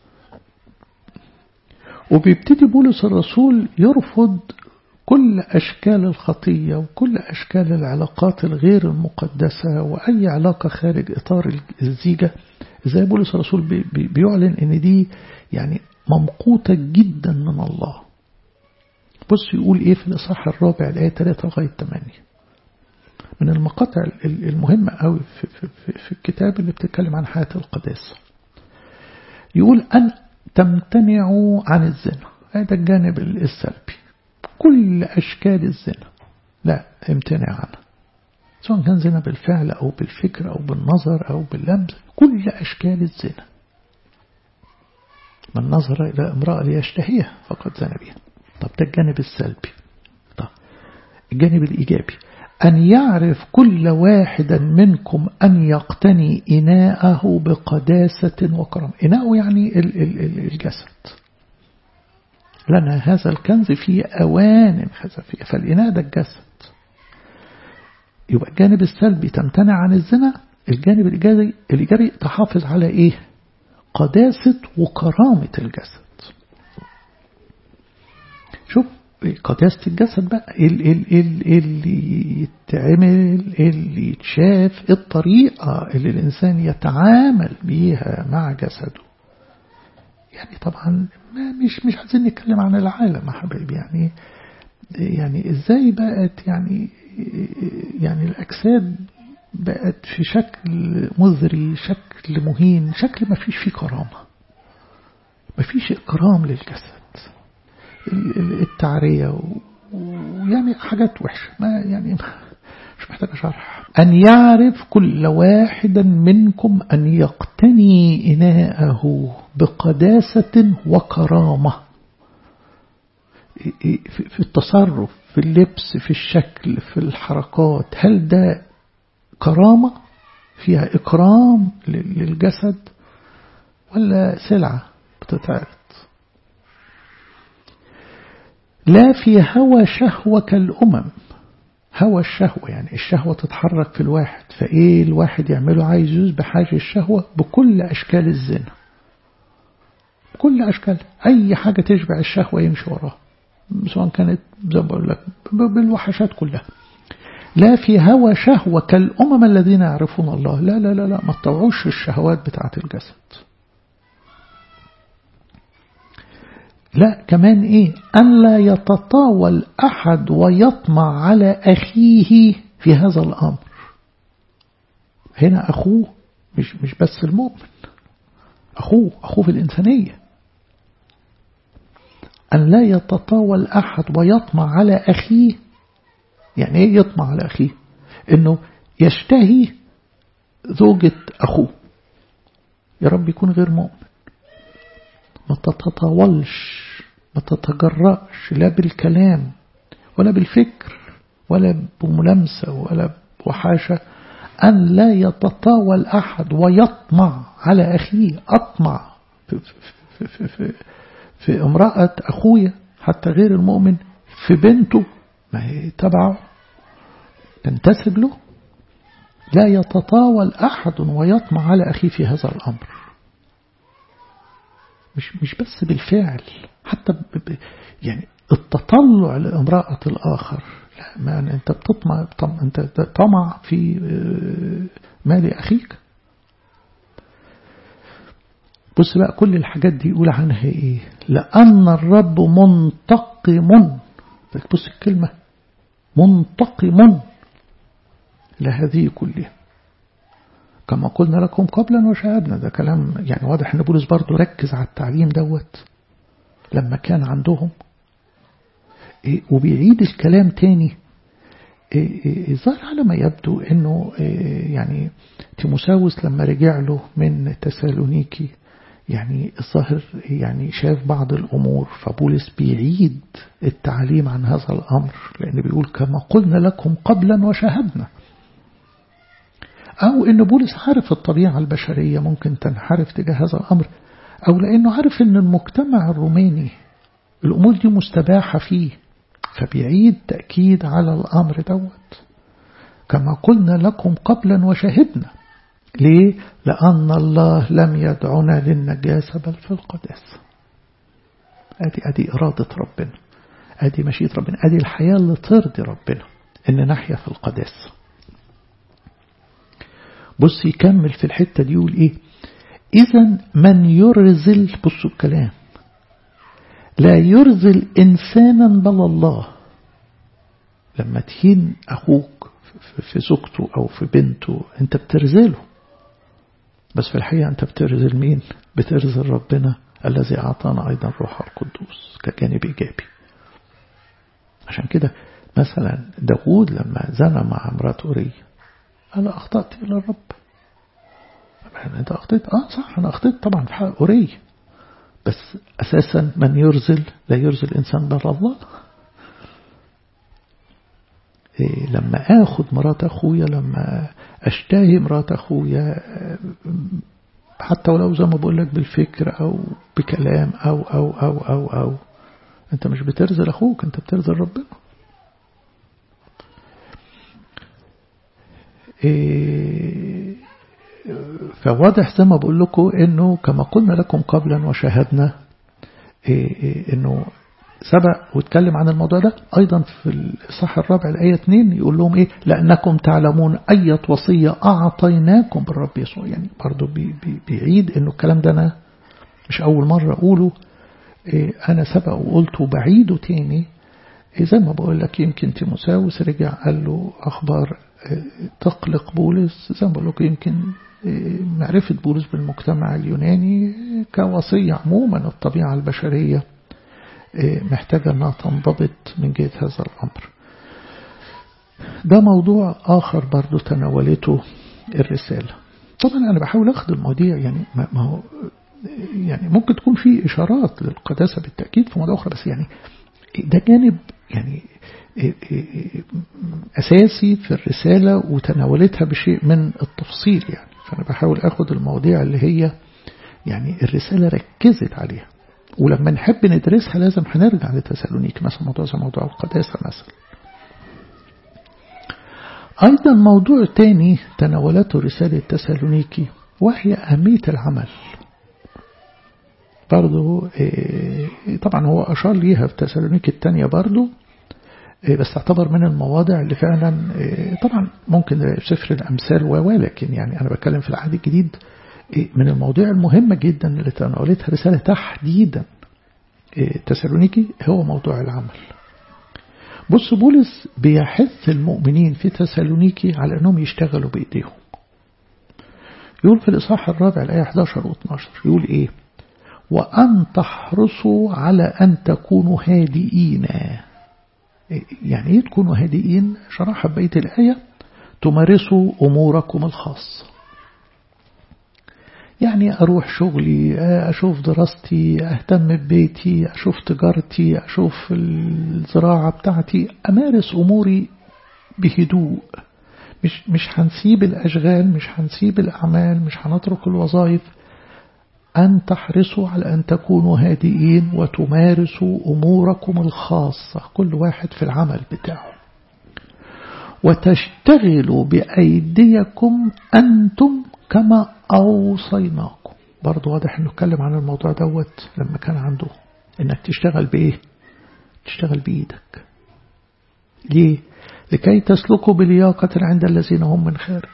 وبيبتدي بولس الرسول يرفض كل أشكال الخطية وكل أشكال العلاقات الغير المقدسة وأي علاقة خارج إطار الزيجة زي بولس الرسول بيعلن إن دي يعني ممقوتة جدا من الله بص يقول إيه في الإصحاح الرابع الآية 3 لغاية 8 من المقاطع المهمة قوي في, في, في, في الكتاب اللي بتتكلم عن حياة القداسة يقول أن تمتنعوا عن الزنا هذا الجانب السلبي كل أشكال الزنا لا امتنع عنها سواء كان زنا بالفعل أو بالفكر أو بالنظر أو باللمس كل أشكال الزنا من نظر إلى امرأة ليشتهيها فقد زنى بها طب ده الجانب السلبي طب الجانب الإيجابي أن يعرف كل واحد منكم أن يقتني إناءه بقداسة وكرم إناءه يعني الجسد لنا هذا الكنز في أوان خزفية فالإناء ده الجسد يبقى الجانب السلبي تمتنع عن الزنا الجانب الإيجابي الإيجابي تحافظ على إيه قداسة وكرامة الجسد شوف قداسة الجسد بقى اللي يتعمل اللي يتشاف الطريقة اللي الإنسان يتعامل بيها مع جسده يعني طبعا ما مش مش عايزين نتكلم عن العالم يا حبايبي يعني يعني ازاي بقت يعني يعني الأجساد بقت في شكل مزري شكل مهين شكل ما فيش فيه كرامة مفيش إكرام للجسد التعرية ويعني حاجات وحشة ما يعني مش محتاج شرح أن يعرف كل واحد منكم أن يقتني إناءه بقداسة وكرامة في التصرف في اللبس في الشكل في الحركات هل ده كرامة فيها إكرام للجسد ولا سلعة بتتعرض لا في هوى شهوة كالأمم هوى الشهوة يعني الشهوة تتحرك في الواحد فإيه الواحد يعمله عايز يوز بحاجة الشهوة بكل أشكال الزنا كل أشكال أي حاجة تشبع الشهوة يمشي وراها سواء كانت زي ما بقول لك بالوحشات كلها لا في هوى شهوة كالأمم الذين يعرفون الله لا لا لا لا ما تطوعوش الشهوات بتاعة الجسد لا كمان ايه أن لا يتطاول أحد ويطمع على أخيه في هذا الأمر هنا أخوه مش, مش بس المؤمن أخوه أخوه في الإنسانية أن لا يتطاول أحد ويطمع على أخيه يعني إيه يطمع على أخيه إنه يشتهي زوجة أخوه يا رب يكون غير مؤمن ما تتطاولش ما تتجرأش لا بالكلام ولا بالفكر ولا بملامسة ولا بوحاشة أن لا يتطاول أحد ويطمع على أخيه أطمع في, في, في, في, في امرأة أخويا حتى غير المؤمن في بنته ما هي تبعه تنتسب له لا يتطاول أحد ويطمع على أخيه في هذا الأمر مش مش بس بالفعل حتى ب يعني التطلع لامرأة الآخر لا ما أنت بتطمع أنت طمع في مال أخيك بص بقى كل الحاجات دي يقول عنها إيه لأن الرب منتقم بص الكلمة منتقم لهذه كلها كما قلنا لكم قبلا وشاهدنا ده كلام يعني واضح ان بولس برضه ركز على التعليم دوت لما كان عندهم إيه وبيعيد الكلام تاني إيه ظهر على ما يبدو انه إيه يعني تيموساوس لما رجع له من تسالونيكي يعني الظاهر يعني شاف بعض الأمور فبولس بيعيد التعليم عن هذا الأمر لأن بيقول كما قلنا لكم قبلا وشاهدنا أو إن بولس عارف الطبيعة البشرية ممكن تنحرف تجاه هذا الأمر أو لأنه عارف إن المجتمع الروماني الأمور دي مستباحة فيه فبيعيد تأكيد على الأمر دوت كما قلنا لكم قبلا وشهدنا ليه؟ لأن الله لم يدعنا للنجاسة بل في القداسة أدي أدي إرادة ربنا أدي مشيئة ربنا أدي الحياة اللي ترضي ربنا إن نحيا في القداسة بص يكمل في الحتة دي يقول إيه إذا من يرزل بصوا الكلام لا يرزل إنسانا بل الله لما تهين أخوك في زوجته أو في بنته أنت بترزله بس في الحقيقة أنت بترزل مين بترزل ربنا الذي أعطانا أيضا روح القدوس كجانب إيجابي عشان كده مثلا داود لما زنى مع امرأة أورية قال أخطأت إلى الرب أنت أخطيت آه صح أنا أخطيت طبعا في حق أورية بس أساسا من يرزل لا يرزل إنسان بل الله إيه لما آخذ مرات أخويا لما أشتهي مرات أخويا حتى ولو زي ما بقول لك بالفكر أو بكلام أو أو أو أو أو أنت مش بترزل أخوك أنت بترزل ربنا إيه فواضح زي ما بقول لكم انه كما قلنا لكم قبلا وشاهدنا إيه إيه انه سبق واتكلم عن الموضوع ده أيضا في الصح الرابع الآية 2 يقول لهم إيه لأنكم تعلمون أية وصية أعطيناكم بالرب يسوع يعني برضو بي بي بيعيد إنه الكلام ده أنا مش أول مرة أقوله إيه أنا سبق وقلته وبعيده تاني إيه زي ما بقول لك يمكن تيموساوس رجع قال له أخبار تقلق بولس زي ما بقول لكم يمكن معرفة بولس بالمجتمع اليوناني كوصية عموما الطبيعة البشرية محتاجة أنها تنضبط من جهة هذا الأمر ده موضوع آخر برضو تناولته الرسالة طبعا أنا بحاول أخذ المواضيع يعني ما هو يعني ممكن تكون في إشارات للقداسة بالتأكيد في مواضيع أخرى بس يعني ده جانب يعني أساسي في الرسالة وتناولتها بشيء من التفصيل يعني فأنا بحاول أخذ المواضيع اللي هي يعني الرسالة ركزت عليها ولما نحب ندرسها لازم هنرجع لتسالونيك مثلا موضوع زي موضوع القداسة مثلا أيضا موضوع تاني تناولته رسالة تسالونيكي وهي أهمية العمل برضه طبعا هو أشار ليها في تسالونيكي التانية برضه بس تعتبر من المواضع اللي فعلا طبعا ممكن سفر الأمثال ولكن يعني أنا بتكلم في العهد الجديد من المواضيع المهمة جدا اللي تناولتها رسالة تحديدا تسالونيكي هو موضوع العمل بص بولس بيحث المؤمنين في تسالونيكي على أنهم يشتغلوا بإيديهم يقول في الإصحاح الرابع الآية 11 و 12 يقول إيه وأن تحرصوا على أن تكونوا هادئين يعني إيه تكونوا هادئين شرحها بقية الآية تمارسوا أموركم الخاصة يعني أروح شغلي أشوف دراستي أهتم ببيتي أشوف تجارتي أشوف الزراعة بتاعتي أمارس أموري بهدوء مش مش هنسيب الأشغال مش هنسيب الأعمال مش هنترك الوظائف أن تحرصوا على أن تكونوا هادئين وتمارسوا أموركم الخاصة كل واحد في العمل بتاعه وتشتغلوا بأيديكم أنتم كما أوصيناكم برضو واضح أنه اتكلم عن الموضوع دوت لما كان عنده أنك تشتغل بإيه تشتغل بإيدك ليه لكي تسلكوا بلياقة عند الذين هم من خارج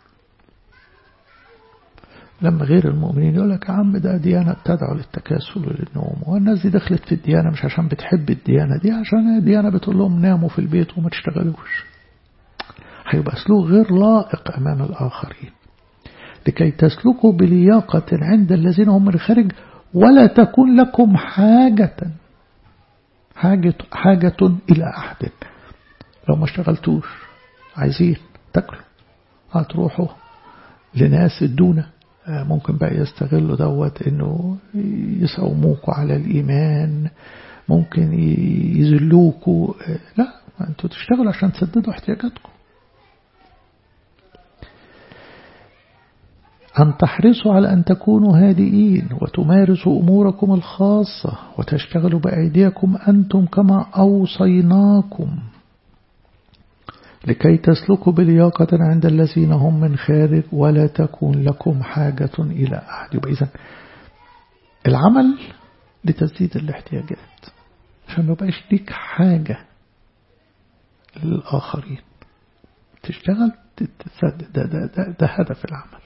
لما غير المؤمنين يقول لك يا عم ده ديانة بتدعو للتكاسل وللنوم والناس دي دخلت في الديانة مش عشان بتحب الديانة دي عشان الديانة بتقول لهم ناموا في البيت وما تشتغلوش هيبقى سلوك غير لائق أمام الآخرين لكي تسلكوا بلياقة عند الذين هم من الخارج ولا تكون لكم حاجة حاجة, حاجة إلى أحد لو ما اشتغلتوش عايزين تاكلوا هتروحوا لناس الدونة ممكن بقى يستغلوا دوت انه يساوموكوا على الايمان ممكن يذلوكوا لا انتوا تشتغلوا عشان تسددوا احتياجاتكم أن تحرصوا على أن تكونوا هادئين وتمارسوا أموركم الخاصة وتشتغلوا بأيديكم أنتم كما أوصيناكم لكي تسلكوا بلياقة عند الذين هم من خارج ولا تكون لكم حاجة إلى أحد يبقى إذن العمل لتسديد الاحتياجات عشان ما يبقاش ليك حاجة للآخرين تشتغل تسدد ده, ده, ده, ده هدف العمل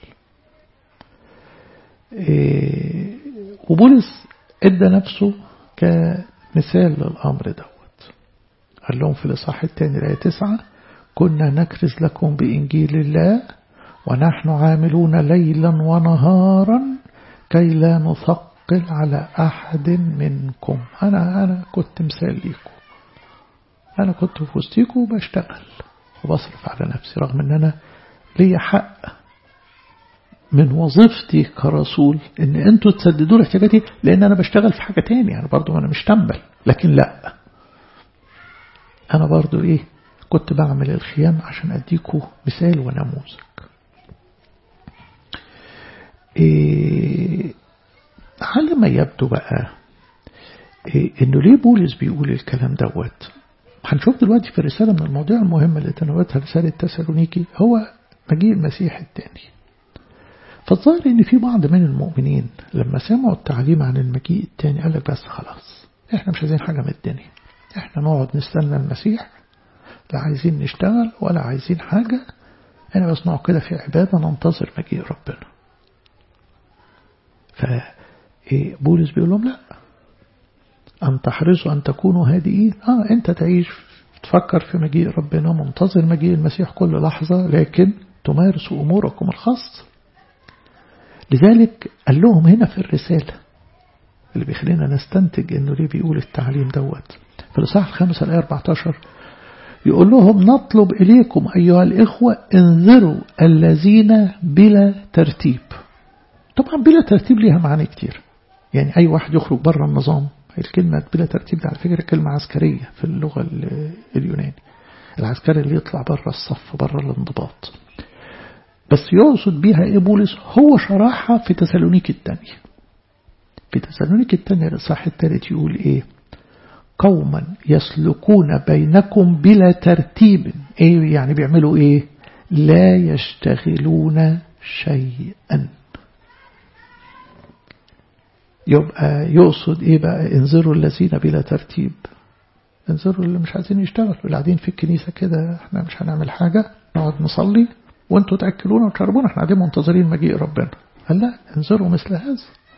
إيه وبولس ادى نفسه كمثال للأمر دوت قال لهم في الإصحاح الثاني الآية تسعة كنا نكرز لكم بإنجيل الله ونحن عاملون ليلا ونهارا كي لا نثقل على أحد منكم أنا أنا كنت مثال ليكم أنا كنت في وسطيكم وبشتغل وبصرف على نفسي رغم أن أنا لي حق من وظيفتي كرسول ان انتوا تسددوا لي احتياجاتي لان انا بشتغل في حاجة تاني يعني برضو انا مش تنبل لكن لا انا برضو ايه كنت بعمل الخيام عشان اديكوا مثال ونموذج إيه على ما يبدو بقى إيه انه ليه بولس بيقول الكلام دوت هنشوف دلوقتي في الرسالة من المواضيع المهمة اللي تناولتها رسالة تسالونيكي هو مجيء المسيح الثاني فالظاهر ان في بعض من المؤمنين لما سمعوا التعليم عن المجيء الثاني قال لك بس خلاص احنا مش عايزين حاجة من الدنيا احنا نقعد نستنى المسيح لا عايزين نشتغل ولا عايزين حاجة احنا بس نقعد كده في عبادة ننتظر مجيء ربنا فبولس بيقول لهم لا أن تحرصوا أن تكونوا هادئين آه أنت تعيش تفكر في مجيء ربنا منتظر مجيء المسيح كل لحظة لكن تمارس أموركم الخاصة لذلك قال لهم هنا في الرسالة اللي بيخلينا نستنتج انه ليه بيقول التعليم دوت في الإصحاح الخامس الآية 14 يقول لهم نطلب إليكم أيها الإخوة انذروا الذين بلا ترتيب طبعا بلا ترتيب ليها معاني كتير يعني أي واحد يخرج بره النظام الكلمة بلا ترتيب دي على فكرة كلمة عسكرية في اللغة اليوناني العسكري اللي يطلع بره الصف بره الانضباط بس يقصد بيها إيه بولس هو شرحها في تسالونيك الثانية في تسالونيك الثانية الإصحاح الثالث يقول إيه قوما يسلكون بينكم بلا ترتيب إيه يعني بيعملوا إيه لا يشتغلون شيئا يبقى يقصد إيه بقى انظروا الذين بلا ترتيب انظروا اللي مش عايزين يشتغلوا اللي قاعدين في الكنيسة كده احنا مش هنعمل حاجة نقعد نصلي وانتوا تأكلونا وتشربونا احنا قاعدين منتظرين مجيء ربنا قال لا انظروا مثل هذا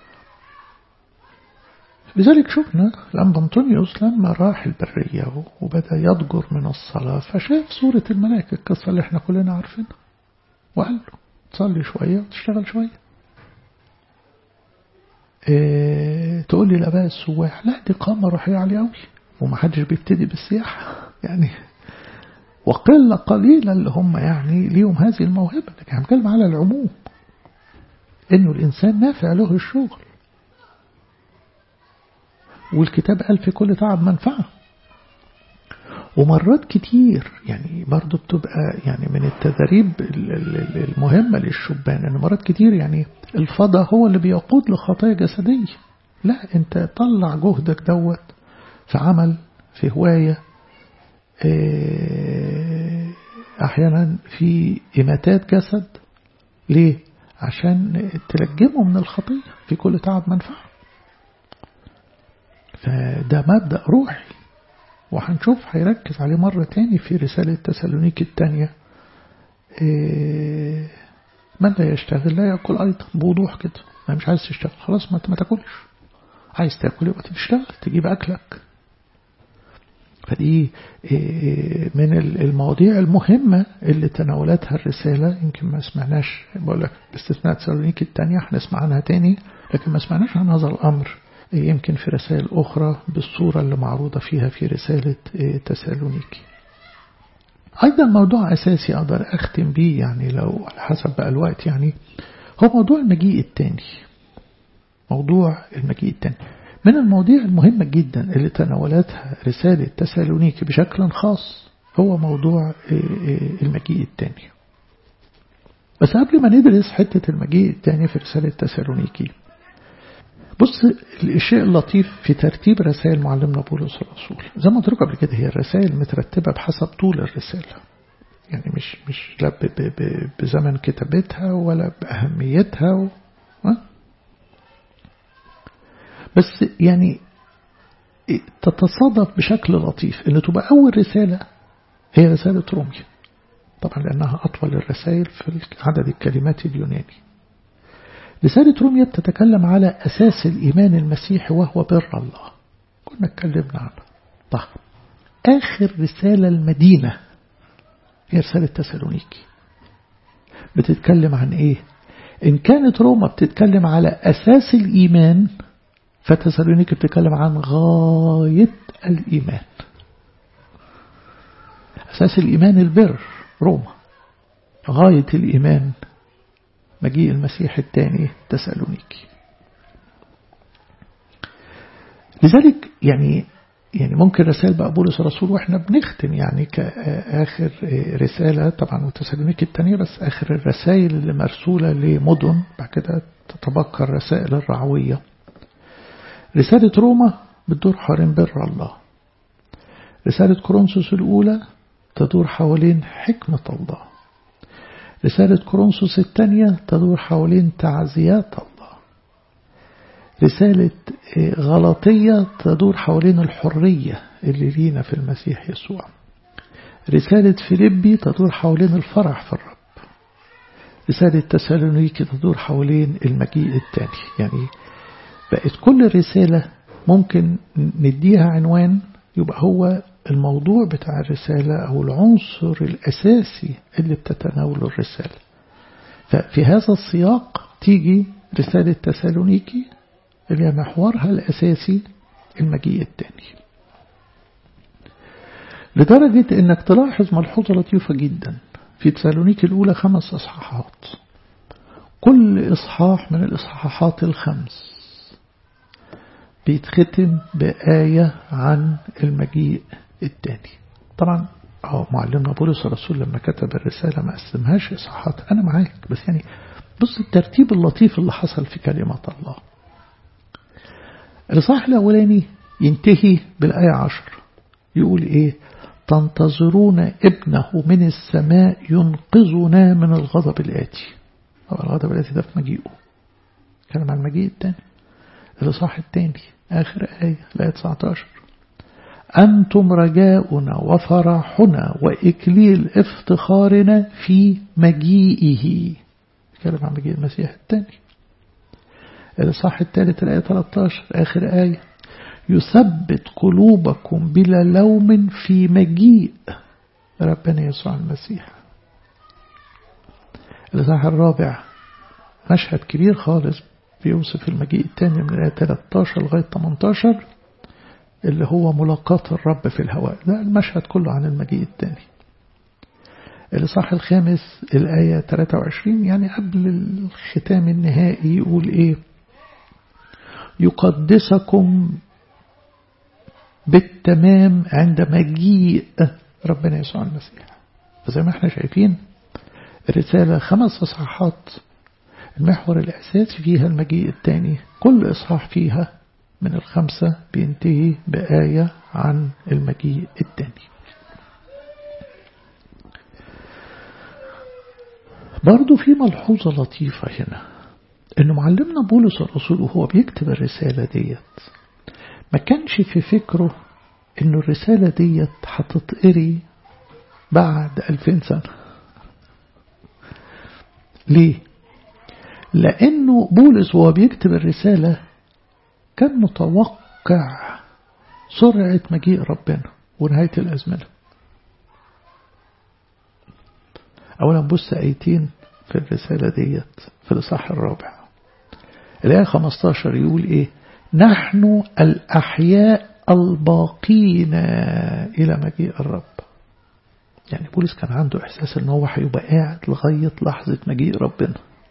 لذلك شفنا لما أنطونيوس لما راح البرية وبدأ يضجر من الصلاة فشاف صورة الملاك القصة اللي احنا كلنا عارفينها وقال له تصلي شوية وتشتغل شوية اه تقول لي الآباء السواح لا دي قامة روحية عالية أوي ومحدش بيبتدي بالسياحة يعني وقلة قليلة اللي هم يعني ليهم هذه الموهبة لكن هنتكلم على العموم إنه الإنسان نافع له الشغل والكتاب قال في كل تعب منفعة ومرات كتير يعني برضو بتبقى يعني من التدريب المهمة للشبان ان مرات كتير يعني الفضاء هو اللي بيقود لخطايا جسدية لا انت طلع جهدك دوت في عمل في هواية احيانا في اماتات جسد ليه عشان تلجمه من الخطية في كل تعب منفعه فده مبدأ روحي وهنشوف هيركز عليه مرة تاني في رسالة تسالونيك الثانية إيه من لا يشتغل لا يأكل أيضا بوضوح كده ما مش عايز تشتغل خلاص ما تاكلش عايز تاكل يبقى تشتغل تجيب أكلك فدي إيه من المواضيع المهمة اللي تناولتها الرسالة يمكن ما سمعناش بقول لك باستثناء تسالونيك الثانية هنسمع عنها تاني لكن ما سمعناش عن هذا الأمر يمكن في رسائل أخرى بالصورة اللي معروضة فيها في رسالة تسالونيكي أيضا موضوع أساسي أقدر أختم به يعني لو على حسب بقى الوقت يعني هو موضوع المجيء الثاني موضوع المجيء الثاني من المواضيع المهمة جدا اللي تناولتها رسالة تسالونيكي بشكل خاص هو موضوع المجيء الثاني بس قبل ما ندرس حتة المجيء الثاني في رسالة تسالونيكي بص الشيء اللطيف في ترتيب رسائل معلمنا بولس الرسول زي ما قلت لكم قبل كده هي الرسائل مترتبة بحسب طول الرسالة يعني مش مش لا بزمن كتابتها ولا بأهميتها و... بس يعني تتصادف بشكل لطيف ان تبقى أول رسالة هي رسالة روميا طبعا لأنها أطول الرسائل في عدد الكلمات اليوناني رسالة روميا بتتكلم على أساس الإيمان المسيحي وهو بر الله كنا اتكلمنا عنه طيب آخر رسالة المدينة هي رسالة تسالونيكي بتتكلم عن إيه إن كانت روما بتتكلم على أساس الإيمان فتسالونيكي بتتكلم عن غاية الإيمان أساس الإيمان البر روما غاية الإيمان مجيء المسيح الثاني تسالونيكي لذلك يعني يعني ممكن رسائل بقى بولس الرسول واحنا بنختم يعني كآخر رسالة طبعا وتسالونيكي الثانية بس آخر الرسائل اللي مرسولة لمدن بعد كده تتبقى الرسائل الرعوية رسالة روما بتدور حوالين بر الله رسالة كورنثوس الأولى تدور حوالين حكمة الله رسالة كورنثوس الثانية تدور حوالين تعزيات الله رسالة غلطية تدور حوالين الحرية اللي لينا في المسيح يسوع رسالة فيليبي تدور حوالين الفرح في الرب رسالة تسالونيكي تدور حوالين المجيء الثاني يعني بقت كل رسالة ممكن نديها عنوان يبقى هو الموضوع بتاع الرسالة أو العنصر الأساسي اللي بتتناوله الرسالة ففي هذا السياق تيجي رسالة تسالونيكي اللي محورها الأساسي المجيء الثاني لدرجة انك تلاحظ ملحوظة لطيفة جدا في تسالونيكي الأولى خمس إصحاحات كل إصحاح من الإصحاحات الخمس بيتختم بآية عن المجيء الثاني طبعا اه معلمنا بولس الرسول لما كتب الرسالة ما قسمهاش إصحاحات أنا معاك بس يعني بص الترتيب اللطيف اللي حصل في كلمة الله الإصحاح الأولاني ينتهي بالآية عشر يقول إيه تنتظرون ابنه من السماء ينقذنا من الغضب الآتي أو الغضب الآتي ده في مجيئه كلام عن المجيء الثاني الإصحاح الثاني آخر آية الآية 19 أنتم رجاؤنا وفرحنا وإكليل افتخارنا في مجيئه كلام عن مجيء المسيح الثاني الإصحاح الثالث الآية 13 آخر آية يثبت قلوبكم بلا لوم في مجيء ربنا يسوع المسيح الإصحاح الرابع مشهد كبير خالص بيوصف المجيء الثاني من الآية 13 لغاية 18 اللي هو ملاقاة الرب في الهواء ده المشهد كله عن المجيء الثاني الإصحاح الخامس الآية 23 يعني قبل الختام النهائي يقول إيه يقدسكم بالتمام عند مجيء ربنا يسوع المسيح فزي ما احنا شايفين الرسالة خمس إصحاحات المحور الأساسي فيها المجيء الثاني كل إصحاح فيها من الخمسة بينتهي بآية عن المجيء الثاني برضو في ملحوظة لطيفة هنا إنه معلمنا بولس الرسول وهو بيكتب الرسالة ديت ما كانش في فكره إنه الرسالة ديت هتتقري بعد ألفين سنة ليه؟ لأنه بولس وهو بيكتب الرسالة كان متوقع سرعة مجيء ربنا ونهاية الأزمنة أولا بص آيتين في الرسالة ديت في الإصحاح الرابع الآية 15 يقول إيه نحن الأحياء الباقين إلى مجيء الرب يعني بولس كان عنده إحساس إن هو هيبقى قاعد لغاية لحظة مجيء ربنا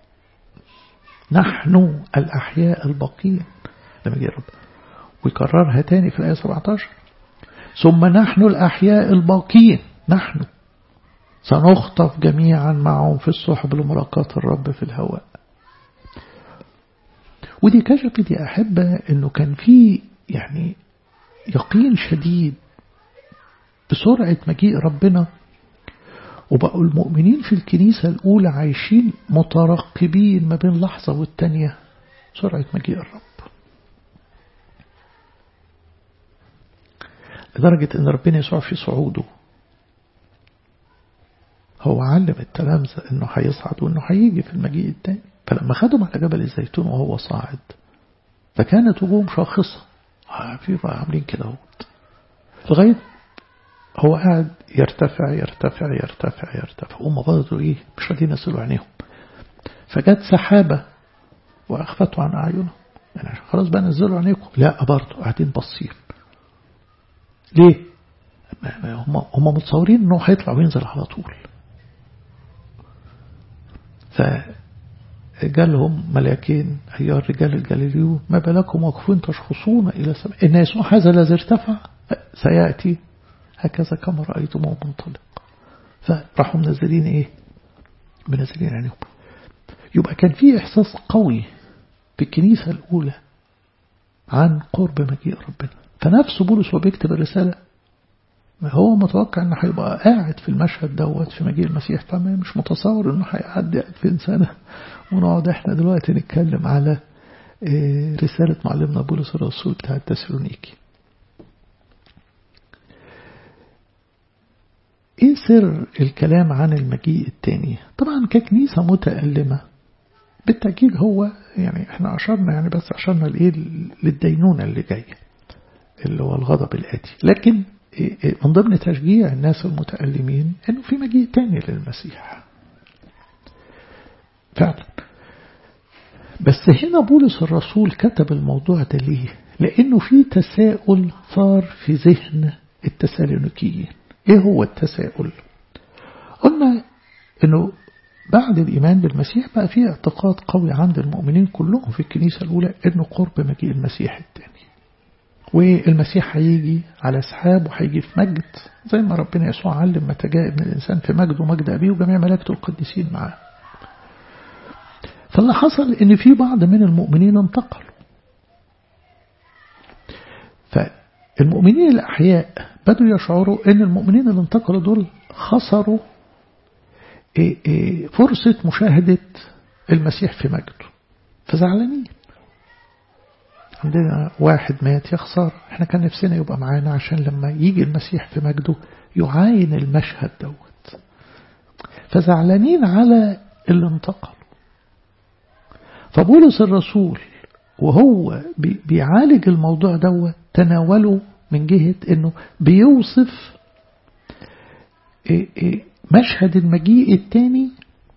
نحن الأحياء الباقين لمجيء الرب ويكررها تاني في الآية 17 ثم نحن الأحياء الباقين نحن سنخطف جميعا معهم في السحب لملاقاة الرب في الهواء ودي كشفت يا أحبة أنه كان في يعني يقين شديد بسرعة مجيء ربنا وبقوا المؤمنين في الكنيسة الأولى عايشين مترقبين ما بين لحظة والتانية سرعة مجيء الرب لدرجة أن ربنا يسوع في صعوده هو علم التلامذة أنه هيصعد وأنه هيجي في المجيء التاني فلما خدهم على جبل الزيتون وهو صاعد فكانت وجوههم شاخصة في عاملين كده اهوت لغاية هو قاعد يرتفع يرتفع يرتفع يرتفع هم برضه ايه مش راضيين ينزلوا عينيهم فجت سحابة وأخفته عن أعينهم يعني خلاص بقى نزلوا عينيكم لا برضه قاعدين باصين ليه؟ هم هم متصورين انه هيطلع وينزل على طول فجالهم ملاكين أيها الرجال الجليليون ما بالكم واقفون تشخصون إلى السماء إن يسوع هذا الذي ارتفع سيأتي هكذا كما رأيتموه منطلق فراحوا منزلين إيه منزلين عينيهم يبقى كان في إحساس قوي في الكنيسة الأولى عن قرب مجيء ربنا فنفس بولس وهو بيكتب الرسالة هو متوقع انه هيبقى قاعد في المشهد دوت في مجيء المسيح طبعا مش متصور انه هيعدي 2000 سنة ونقعد احنا دلوقتي نتكلم على رسالة معلمنا بولس الرسول بتاع التسالونيكي ايه سر الكلام عن المجيء التاني طبعا ككنيسة متألمة بالتأكيد هو يعني احنا أشرنا يعني بس أشرنا لإيه للدينونة اللي جاية اللي هو الغضب الآتي لكن من ضمن تشجيع الناس المتألمين أنه في مجيء تاني للمسيح فعلا بس هنا بولس الرسول كتب الموضوع ده ليه لأنه في تساؤل صار في ذهن التسالونيكيين إيه هو التساؤل قلنا أنه بعد الإيمان بالمسيح بقى في اعتقاد قوي عند المؤمنين كلهم في الكنيسة الأولى أنه قرب مجيء المسيح الثاني والمسيح هيجي على سحاب وهيجي في مجد زي ما ربنا يسوع علم متى جاء ابن الإنسان في مجد ومجد أبيه وجميع ملائكته القديسين معاه فاللي حصل ان في بعض من المؤمنين انتقلوا فالمؤمنين الأحياء بدوا يشعروا ان المؤمنين اللي انتقلوا دول خسروا فرصة مشاهدة المسيح في مجده فزعلانين عندنا واحد مات يخسر احنا كان نفسنا يبقى معانا عشان لما يجي المسيح في مجده يعاين المشهد دوت فزعلانين على اللي انتقلوا فبولس الرسول وهو بيعالج الموضوع دوت تناوله من جهة انه بيوصف مشهد المجيء الثاني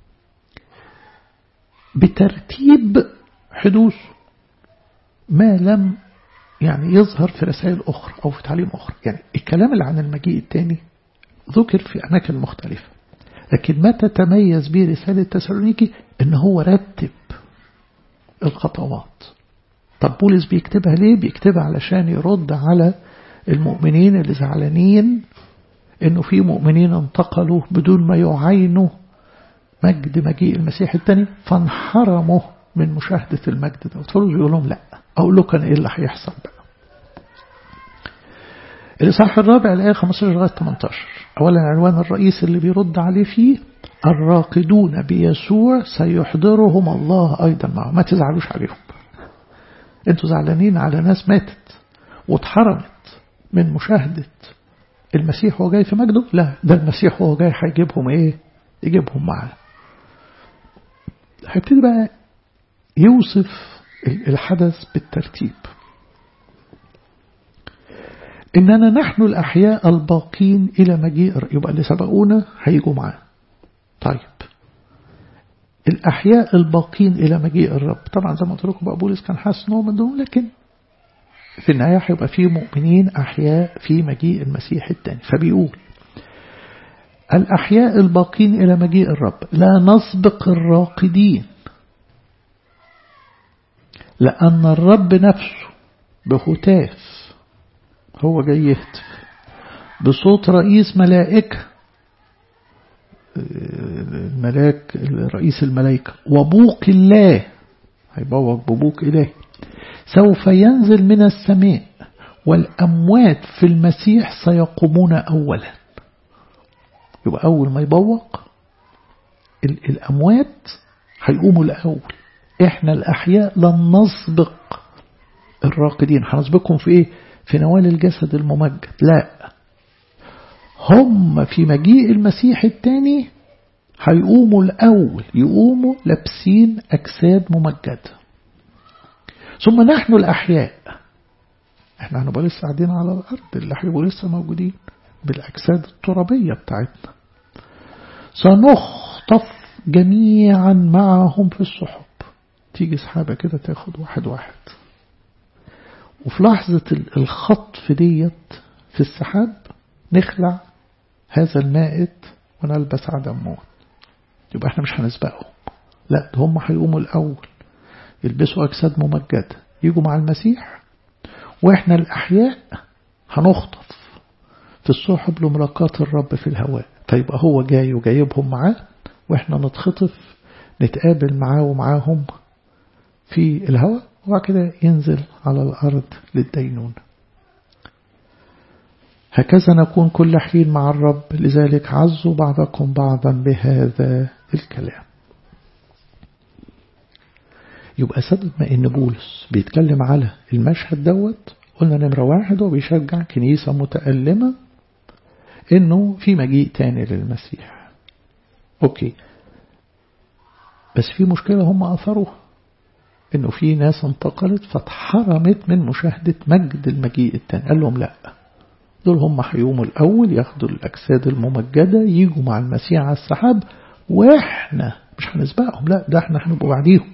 بترتيب حدوثه ما لم يعني يظهر في رسائل أخرى أو في تعليم أخرى يعني الكلام اللي عن المجيء الثاني ذكر في أماكن مختلفة لكن ما تتميز به رسالة تسالونيكي إن هو رتب الخطوات طب بولس بيكتبها ليه بيكتبها علشان يرد على المؤمنين اللي زعلانين انه في مؤمنين انتقلوا بدون ما يعينوا مجد مجيء المسيح الثاني فانحرموا من مشاهدة المجد ده وتقولوا يقول لهم لا أقول له كان إيه اللي هيحصل بقى الإصحاح الرابع الآية 15 لغاية 18 أولا العنوان الرئيسي اللي بيرد عليه فيه الراقدون بيسوع سيحضرهم الله أيضا معه ما تزعلوش عليهم انتوا زعلانين على ناس ماتت واتحرمت من مشاهدة المسيح وهو جاي في مجده لا ده المسيح وهو جاي هيجيبهم ايه يجيبهم معاه هيبتدي بقى يوصف الحدث بالترتيب إننا نحن الأحياء الباقين إلى مجيء يبقى اللي سبقونا هيجوا معاه طيب الأحياء الباقين إلى مجيء الرب طبعا زي ما قلت لكم بقى بولس كان حاسس إنه من دول لكن في النهاية هيبقى في مؤمنين أحياء في مجيء المسيح الثاني فبيقول الأحياء الباقين إلى مجيء الرب لا نسبق الراقدين لأن الرب نفسه بهتاف هو جاي يهتف بصوت رئيس ملائكة الملاك رئيس الملائكة وبوق الله هيبوق ببوق إله سوف ينزل من السماء والأموات في المسيح سيقومون أولا يبقى أول ما يبوق الأموات هيقوموا الأول إحنا الأحياء لن نسبق الراقدين هنسبقهم في إيه في نوال الجسد الممجد لا هم في مجيء المسيح الثاني هيقوموا الأول يقوموا لابسين أجساد ممجدة ثم نحن الأحياء احنا هنبقى لسه قاعدين على الأرض اللي هيبقوا لسه موجودين بالأجساد الترابية بتاعتنا سنخطف جميعا معهم في السحب تيجي سحابة كده تاخد واحد واحد وفي لحظة الخطف ديت في السحاب نخلع هذا المائت ونلبس عدم موت يبقى احنا مش هنسبقهم لا هم هيقوموا الأول يلبسوا أجساد ممجدة يجوا مع المسيح وإحنا الأحياء هنخطف في السحب لملاقات الرب في الهواء فيبقى هو جاي وجايبهم معاه وإحنا نتخطف نتقابل معاه ومعاهم في الهواء وبعد كده ينزل على الأرض للدينون هكذا نكون كل حين مع الرب لذلك عزوا بعضكم بعضا بهذا الكلام يبقى سبب ما ان بولس بيتكلم على المشهد دوت قلنا نمرة واحد وبيشجع كنيسة متألمة انه في مجيء تاني للمسيح اوكي بس في مشكلة هم أثروها انه في ناس انتقلت فاتحرمت من مشاهدة مجد المجيء التاني قال لهم لا دول هم هيقوموا الأول ياخدوا الأجساد الممجدة يجوا مع المسيح على السحاب وإحنا مش هنسبقهم لا ده إحنا هنبقوا بعديهم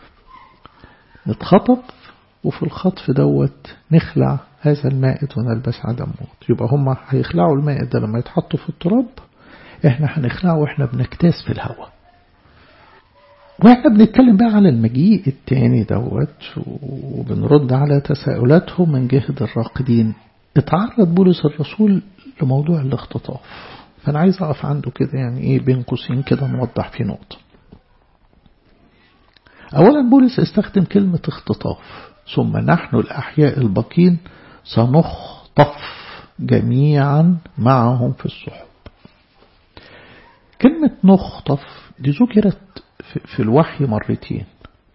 نتخطف وفي الخطف دوت نخلع هذا المائد ونلبس عدم موت يبقى هم هيخلعوا المائد ده لما يتحطوا في التراب احنا هنخلعه واحنا بنجتاز في الهواء واحنا بنتكلم بقى على المجيء التاني دوت وبنرد على تساؤلاتهم من جهة الراقدين اتعرض بولس الرسول لموضوع الاختطاف فأنا عايز أقف عنده كده يعني إيه بين قوسين كده نوضح فيه نقطة أولا بولس استخدم كلمة اختطاف ثم نحن الأحياء الباقين سنخطف جميعا معهم في السحب كلمة نخطف دي ذكرت في الوحي مرتين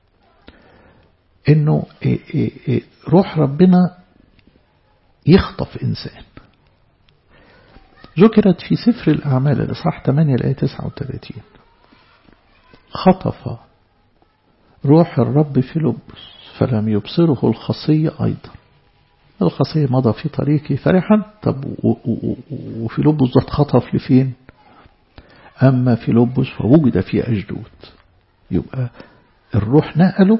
انه روح ربنا يخطف انسان ذكرت في سفر الأعمال الإصحاح 8 الآية 39 خطف روح الرب في لبس فلم يبصره الخصية أيضا الخصية مضى في طريقه فرحا طب وفي لبس ده اتخطف لفين أما في لبس فوجد في أجدود يبقى الروح نقله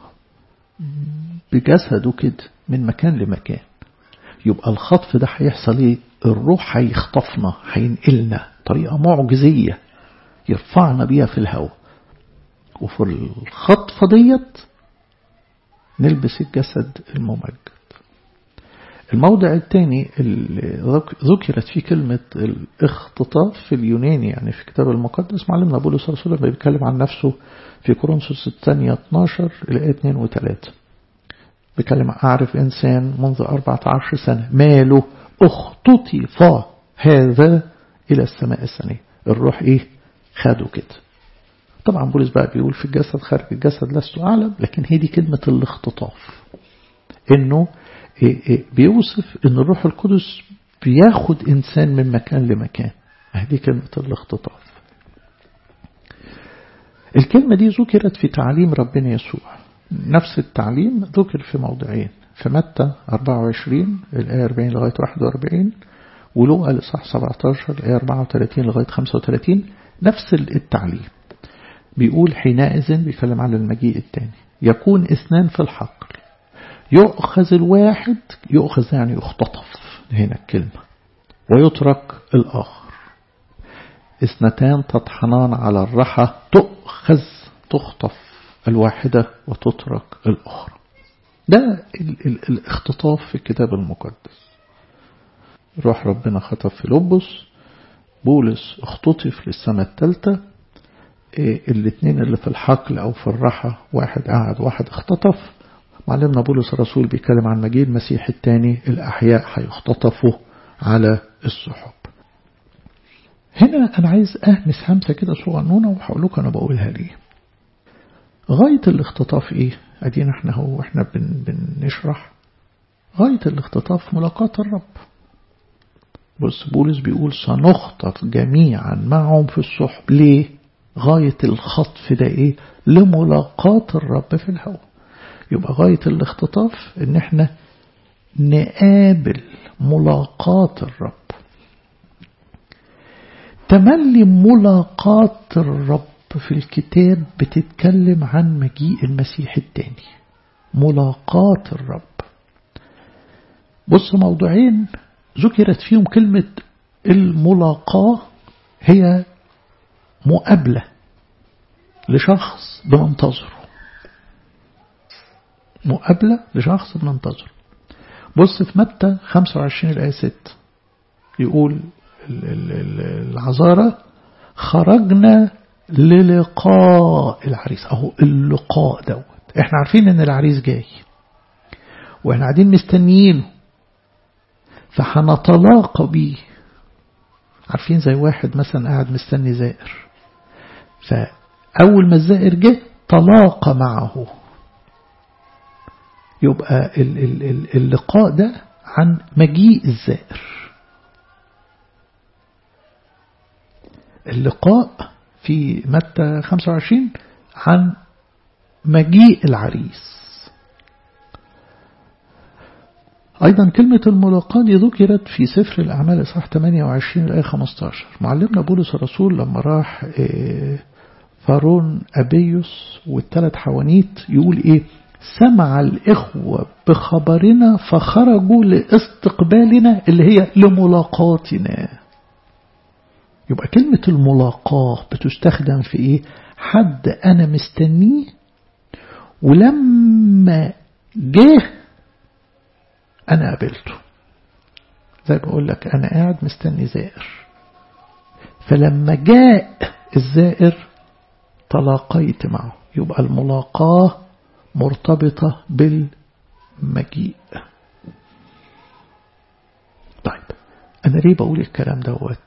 بجسده كده من مكان لمكان يبقى الخطف ده هيحصل ايه الروح هيخطفنا هينقلنا طريقة معجزية يرفعنا بيها في الهواء وفي الخطفة ديت نلبس الجسد الممجد الموضع الثاني اللي ذكرت فيه كلمة الاختطاف في اليوناني يعني في الكتاب المقدس معلمنا بولس الرسول لما بيتكلم عن نفسه في كورنثوس الثانية 12 الآية 2 و3 بيتكلم أعرف إنسان منذ 14 سنة ماله اختطف هذا إلى السماء الثانية الروح إيه خده كده طبعا بولس بقى بيقول في الجسد خارج الجسد لست أعلم لكن هي دي كلمة الاختطاف إنه بيوصف إن الروح القدس بياخد إنسان من مكان لمكان هذه كلمة الاختطاف الكلمة دي ذكرت في تعليم ربنا يسوع نفس التعليم ذكر في موضعين في متى 24 الآية 40 لغاية 41 ولوقا الإصحاح 17 الآية 34 لغاية 35 نفس التعليم بيقول حينئذ بيتكلم على المجيء الثاني يكون اثنان في الحقل يؤخذ الواحد يؤخذ يعني يختطف هنا الكلمة ويترك الآخر اثنتان تطحنان على الرحى تؤخذ تخطف الواحدة وتترك الأخرى ده ال ال الاختطاف في الكتاب المقدس روح ربنا خطف في لبس بولس اختطف للسنة الثالثة إيه الاثنين اللي في الحقل أو في الرحى واحد قعد واحد اختطف معلمنا بولس الرسول بيتكلم عن مجيء المسيح الثاني الأحياء هيختطفوا على السحب هنا أنا عايز أهمس همسة كده صغنونة وهقول لكم أنا بقولها ليه غاية الاختطاف إيه؟ أدينا إحنا هو إحنا بن بنشرح غاية الاختطاف ملاقاة الرب بص بولس بيقول سنخطف جميعا معهم في السحب ليه؟ غاية الخطف ده إيه؟ لملاقاة الرب في الهواء يبقى غاية الاختطاف إن إحنا نقابل ملاقاة الرب تملي ملاقاة الرب في الكتاب بتتكلم عن مجيء المسيح الثاني ملاقاة الرب بص موضوعين ذكرت فيهم كلمة الملاقاة هي مقابلة لشخص بننتظره مقابلة لشخص بننتظره بص في متى 25 الآية 6 يقول العذارى خرجنا للقاء العريس اهو اللقاء دوت احنا عارفين ان العريس جاي واحنا قاعدين مستنيينه فهنتلاقى بيه عارفين زي واحد مثلا قاعد مستني زائر فأول ما الزائر جه تلاقى معه يبقى اللقاء ده عن مجيء الزائر اللقاء في متى 25 عن مجيء العريس أيضا كلمة الملاقاة دي ذكرت في سفر الأعمال صح 28 الآية 15 معلمنا بولس الرسول لما راح فارون أبيوس والثلاث حوانيت يقول إيه سمع الإخوة بخبرنا فخرجوا لاستقبالنا اللي هي لملاقاتنا يبقى كلمة الملاقاة بتستخدم في إيه حد أنا مستنيه ولما جه أنا قابلته زي بقول لك أنا قاعد مستني زائر فلما جاء الزائر تلاقيت معه يبقى الملاقاة مرتبطة بالمجيء طيب أنا ليه بقول الكلام دوت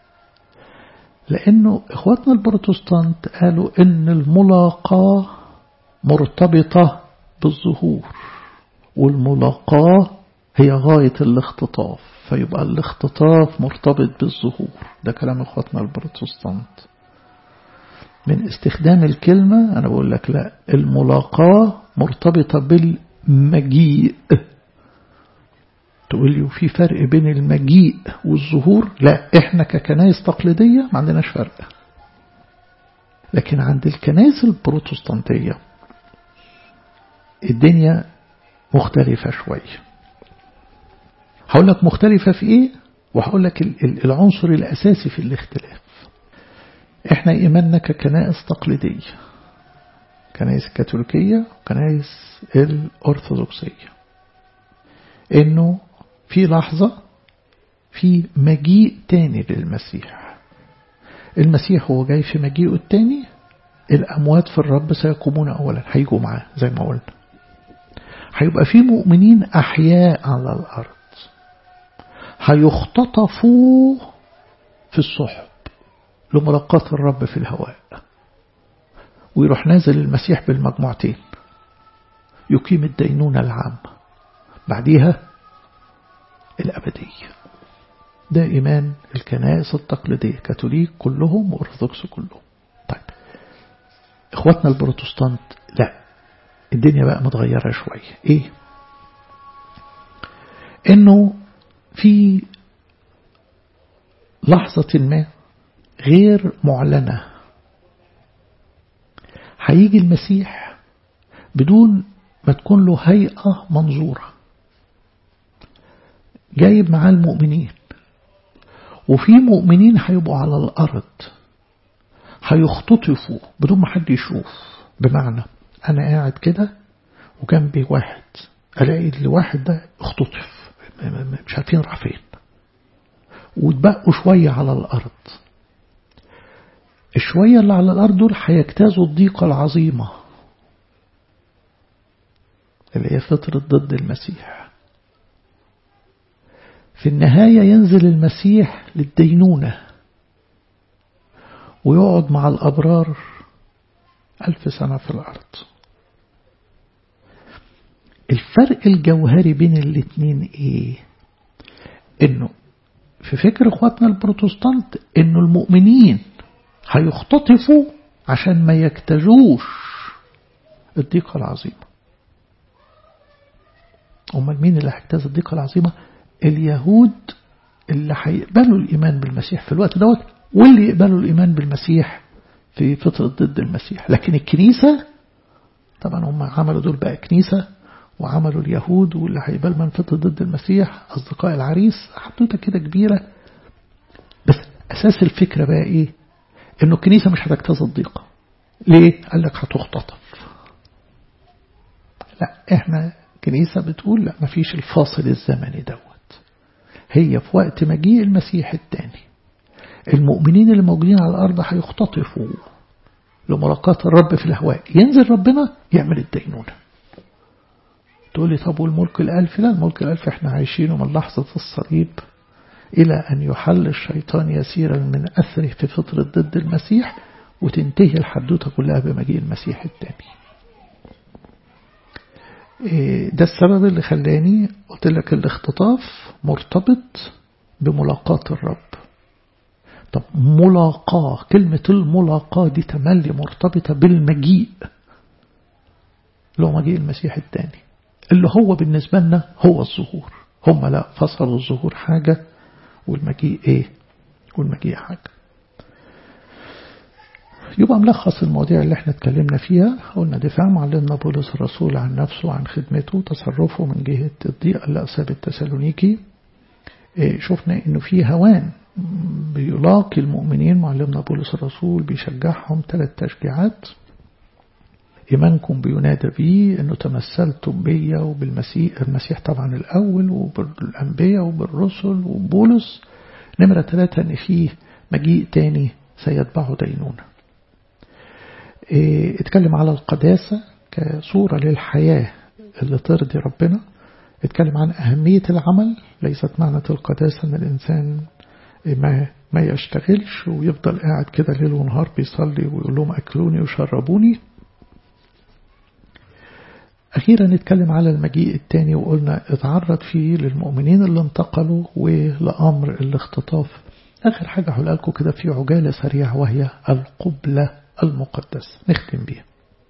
لأنه إخواتنا البروتستانت قالوا إن الملاقاة مرتبطة بالظهور والملاقاة هي غاية الاختطاف فيبقى الاختطاف مرتبط بالظهور ده كلام إخواتنا البروتستانت من استخدام الكلمة أنا بقول لك لا الملاقاة مرتبطة بالمجيء تقول لي وفي فرق بين المجيء والظهور لا احنا ككنائس تقليدية ما عندناش فرق لكن عند الكنائس البروتستانتية الدنيا مختلفة شوية هقول لك مختلفة في ايه وهقول لك العنصر الأساسي في الاختلاف احنا إيماننا ككنائس تقليدية كنائس الكاثوليكية وكنائس الأرثوذكسية إنه في لحظة في مجيء تاني للمسيح المسيح هو جاي في مجيئه التاني الأموات في الرب سيقومون أولا هيجوا معاه زي ما قلنا هيبقى في مؤمنين أحياء على الأرض هيختطفوا في السحب لملاقاة الرب في الهواء ويروح نازل المسيح بالمجموعتين يقيم الدينونة العامة بعديها الأبدية ده إيمان الكنائس التقليدية كاثوليك كلهم وأرثوذكس كلهم طيب إخواتنا البروتستانت لا الدنيا بقى متغيرة شوية إيه إنه في لحظة ما غير معلنة هيجي المسيح بدون ما تكون له هيئة منظورة جايب معاه المؤمنين وفي مؤمنين هيبقوا على الأرض هيختطفوا بدون ما حد يشوف بمعنى أنا قاعد كده وجنبي واحد ألاقي الواحد ده اختطف مش عارفين راح فين وتبقوا شوية على الأرض الشوية اللي على الأرض دول هيجتازوا الضيقة العظيمة اللي هي فترة ضد المسيح في النهاية ينزل المسيح للدينونة ويقعد مع الأبرار ألف سنة في الأرض الفرق الجوهري بين الاتنين ايه انه في فكر اخواتنا البروتستانت انه المؤمنين هيختطفوا عشان ما يكتجوش الضيقة العظيمة أمال مين اللي هيجتاز الضيقة العظيمة اليهود اللي هيقبلوا الإيمان بالمسيح في الوقت دوت واللي يقبلوا الإيمان بالمسيح في فترة ضد المسيح لكن الكنيسة طبعا هم عملوا دول بقى كنيسة وعملوا اليهود واللي هيقبل من فترة ضد المسيح أصدقاء العريس حطوتها كده كبيرة بس أساس الفكرة بقى إيه إنه الكنيسة مش هتجتاز الضيقة ليه؟ قال لك هتختطف لا إحنا كنيسة بتقول لا مفيش الفاصل الزمني دوت هي في وقت مجيء المسيح الثاني المؤمنين اللي موجودين على الأرض هيختطفوا لملاقاة الرب في الهواء ينزل ربنا يعمل الدينونة تقول لي طب والملك الألف لا الملك الألف احنا عايشينه من لحظة الصليب إلى أن يحل الشيطان يسيرا من أثره في فترة ضد المسيح وتنتهي الحدوتة كلها بمجيء المسيح الثاني ده السبب اللي خلاني قلت لك الاختطاف مرتبط بملاقاة الرب طب ملاقاة كلمة الملاقاة دي تملي مرتبطة بالمجيء اللي هو مجيء المسيح الثاني اللي هو بالنسبة لنا هو الظهور هم لا فصلوا الظهور حاجة والمجيء ايه والمجيء حاجة يبقى ملخص المواضيع اللي احنا اتكلمنا فيها قلنا دفاع معلمنا بولس الرسول عن نفسه وعن خدمته تصرفه من جهة الضيقة اللي أصاب التسالونيكي ايه شفنا انه في هوان بيلاقي المؤمنين معلمنا بولس الرسول بيشجعهم ثلاث تشجيعات إيمانكم بينادى بيه أنه تمثلتم بيا وبالمسيح المسيح طبعا الأول وبالأنبياء وبالرسل وبولس نمرة ثلاثة أن فيه مجيء تاني سيتبعه دينونة إيه اتكلم على القداسة كصورة للحياة اللي ترضي ربنا اتكلم عن أهمية العمل ليست معنى القداسة أن الإنسان ما ما يشتغلش ويفضل قاعد كده ليل ونهار بيصلي ويقول لهم أكلوني وشربوني أخيرا نتكلم على المجيء الثاني وقلنا اتعرض فيه للمؤمنين اللي انتقلوا ولأمر الاختطاف آخر حاجة هقولها لكم كده في عجالة سريعة وهي القبلة المقدسة نختم بيها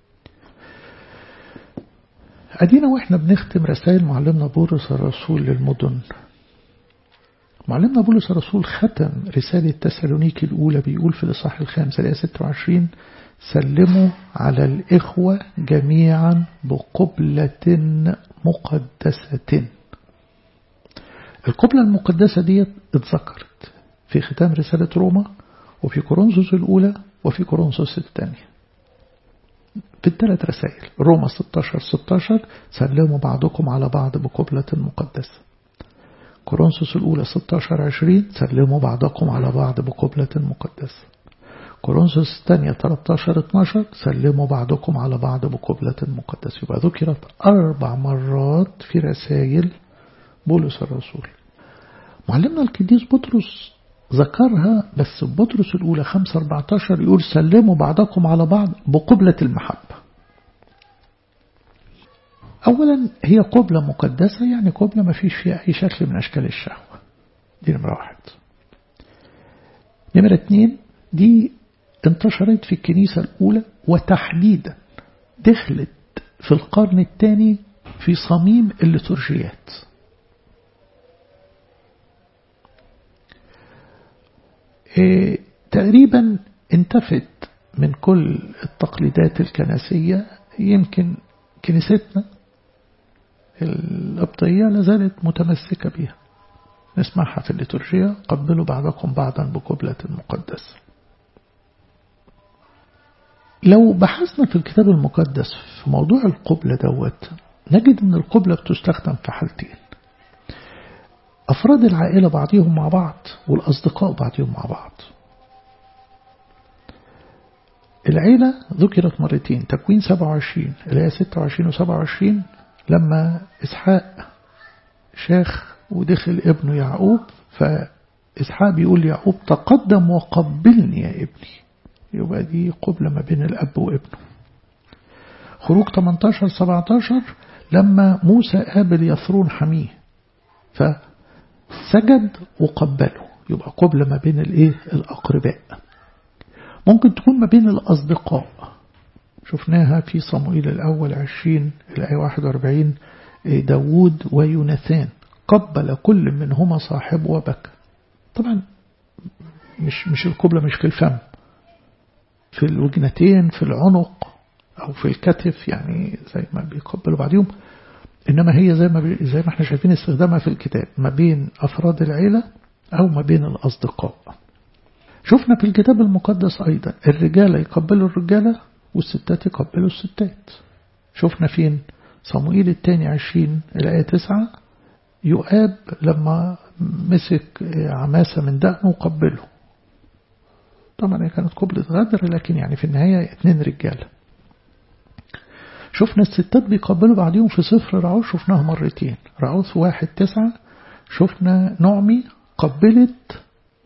أدينا وإحنا بنختم رسائل معلمنا بولس الرسول للمدن معلمنا بولس الرسول ختم رسالة تسالونيكي الأولى بيقول في الإصحاح الخامس الآية 26 سلموا على الإخوة جميعا بقبلة مقدسة القبلة المقدسة دي اتذكرت في ختام رسالة روما وفي كورنثوس الأولى وفي كورنثوس الثانية في الثلاث رسائل روما 16 16 سلموا بعضكم على بعض بقبلة مقدسة كورنثوس الأولى 16 20 سلموا بعضكم على بعض بقبلة مقدسة كورنثوس الثانية 13 12 سلموا بعضكم على بعض بقبلة مقدسة يبقى ذكرت أربع مرات في رسائل بولس الرسول معلمنا القديس بطرس ذكرها بس بطرس الأولى 5 14 يقول سلموا بعضكم على بعض بقبلة المحبة أولا هي قبلة مقدسة يعني قبلة ما فيش فيها أي شكل من أشكال الشهوة دي نمرة واحد نمرة اتنين دي انتشرت في الكنيسة الأولى وتحديدا دخلت في القرن الثاني في صميم الليتورجيات إيه تقريبا انتفت من كل التقليدات الكنسية يمكن كنيستنا القبطية لازالت متمسكة بها نسمعها في الليتورجية قبلوا بعضكم بعضا بقبلة مقدسة لو بحثنا في الكتاب المقدس في موضوع القبلة دوت نجد أن القبلة بتستخدم في حالتين أفراد العائلة بعضهم مع بعض والأصدقاء بعضهم مع بعض العيلة ذكرت مرتين تكوين 27 الآية 26 و 27 لما إسحاق شاخ ودخل ابنه يعقوب فإسحاق بيقول ليعقوب تقدم وقبلني يا ابني يبقى دي قبلة ما بين الأب وابنه خروج 18 17 لما موسى قابل يثرون حميه فسجد وقبله يبقى قبلة ما بين الايه الأقرباء ممكن تكون ما بين الأصدقاء شفناها في صموئيل الأول 20 الآية 41 داوود ويوناثان قبل كل منهما صاحبه وبكى طبعا مش مش القبلة مش في الفم في الوجنتين في العنق أو في الكتف يعني زي ما بيقبلوا بعضهم إنما هي زي ما بي زي ما احنا شايفين استخدامها في الكتاب ما بين أفراد العيلة أو ما بين الأصدقاء شفنا في الكتاب المقدس أيضا الرجالة يقبلوا الرجالة والستات يقبلوا الستات شفنا فين صموئيل الثاني عشرين الآية تسعة يؤاب لما مسك عماسة من دقنه وقبله طبعا هي كانت قبلة غدر لكن يعني في النهاية اتنين رجالة شفنا الستات بيقبلوا بعضهم في سفر رعوث شفناها مرتين رعوث واحد تسعة شفنا نعمي قبلت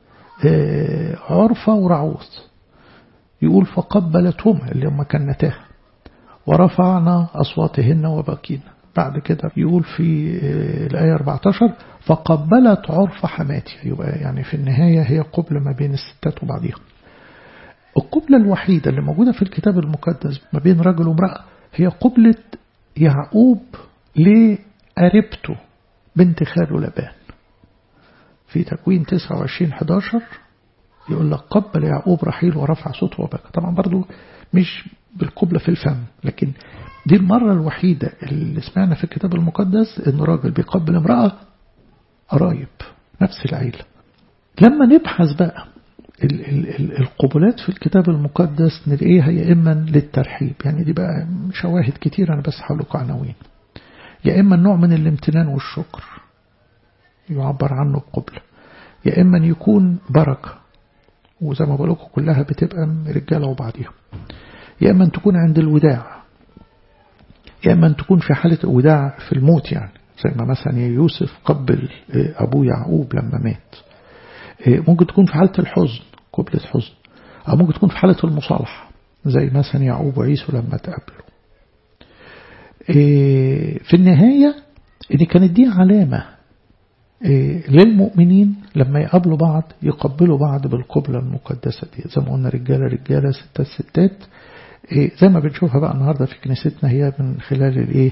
عرفة ورعوث يقول فقبلتهما اللي هم كنتاها ورفعنا أصواتهن وبكينا بعد كده يقول في الآية 14 فقبلت عرف حماتها يبقى يعني في النهاية هي قبلة ما بين الستات وبعضها القبلة الوحيدة اللي موجودة في الكتاب المقدس ما بين رجل وامرأة هي قبلة يعقوب لقريبته بنت خاله لبان في تكوين 29 11 يقول لك قبل يعقوب رحيل ورفع صوته وبكى طبعا برضو مش بالقبلة في الفم لكن دي المرة الوحيدة اللي سمعنا في الكتاب المقدس ان راجل بيقبل امرأة قرايب نفس العيلة لما نبحث بقى ال ال ال القبلات في الكتاب المقدس نلاقيها يا إما للترحيب يعني دي بقى شواهد كتير أنا بس هقول عناوين يا إما نوع من الامتنان والشكر يعبر عنه بقبلة يا إما يكون بركة وزي ما بقول لكم كلها بتبقى رجالة وبعضيها يا إما تكون عند الوداع يا إما تكون في حالة وداع في الموت يعني زي ما مثلا يوسف قبل أبوه يعقوب لما مات ممكن تكون في حالة الحزن قبلة حزن أو ممكن تكون في حالة المصالحة زي مثلا يعقوب وعيسو لما تقابلوا في النهاية إن كانت دي علامة للمؤمنين لما يقابلوا بعض يقبلوا بعض بالقبلة المقدسة دي زي ما قلنا رجالة رجالة ستات ستات زي ما بنشوفها بقى النهاردة في كنيستنا هي من خلال الايه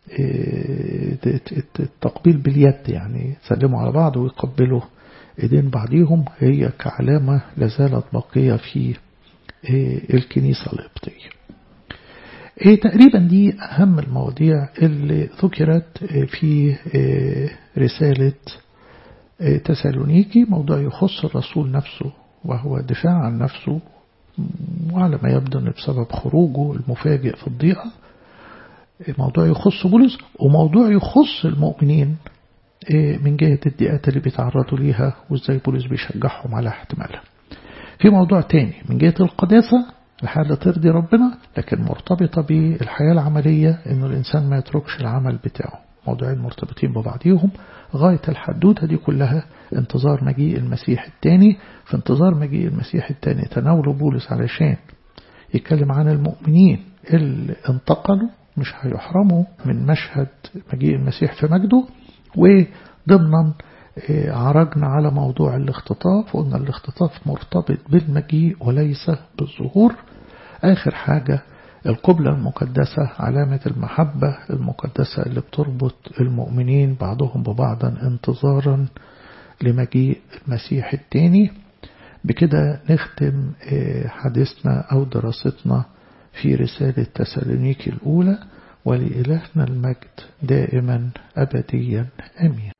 التقبيل باليد يعني يسلموا على بعض ويقبلوا ايدين بعضيهم هي كعلامة لازالت باقية في الكنيسة القبطية تقريبا دي أهم المواضيع اللي ذكرت في رسالة تسالونيكي موضوع يخص الرسول نفسه وهو دفاع عن نفسه وعلى ما يبدو أنه بسبب خروجه المفاجئ في الضيقة موضوع يخص بولس وموضوع يخص المؤمنين من جهة الضيقات اللي بيتعرضوا ليها وازاي بولس بيشجعهم على احتمالها في موضوع تاني من جهة القداسة الحالة ترضي ربنا لكن مرتبطة بالحياة العملية انه الانسان ما يتركش العمل بتاعه موضوعين مرتبطين ببعضهم غاية الحدوتة دي كلها انتظار مجيء المسيح الثاني في انتظار مجيء المسيح الثاني تناول بولس علشان يتكلم عن المؤمنين اللي انتقلوا مش هيحرموا من مشهد مجيء المسيح في مجده وضمنا عرجنا على موضوع الاختطاف وقلنا الاختطاف مرتبط بالمجيء وليس بالظهور آخر حاجة القبلة المقدسة علامة المحبة المقدسة اللي بتربط المؤمنين بعضهم ببعضا انتظارا لمجيء المسيح الثاني بكده نختم حديثنا أو دراستنا في رسالة تسالونيكي الأولى ولإلهنا المجد دائما أبديا أمين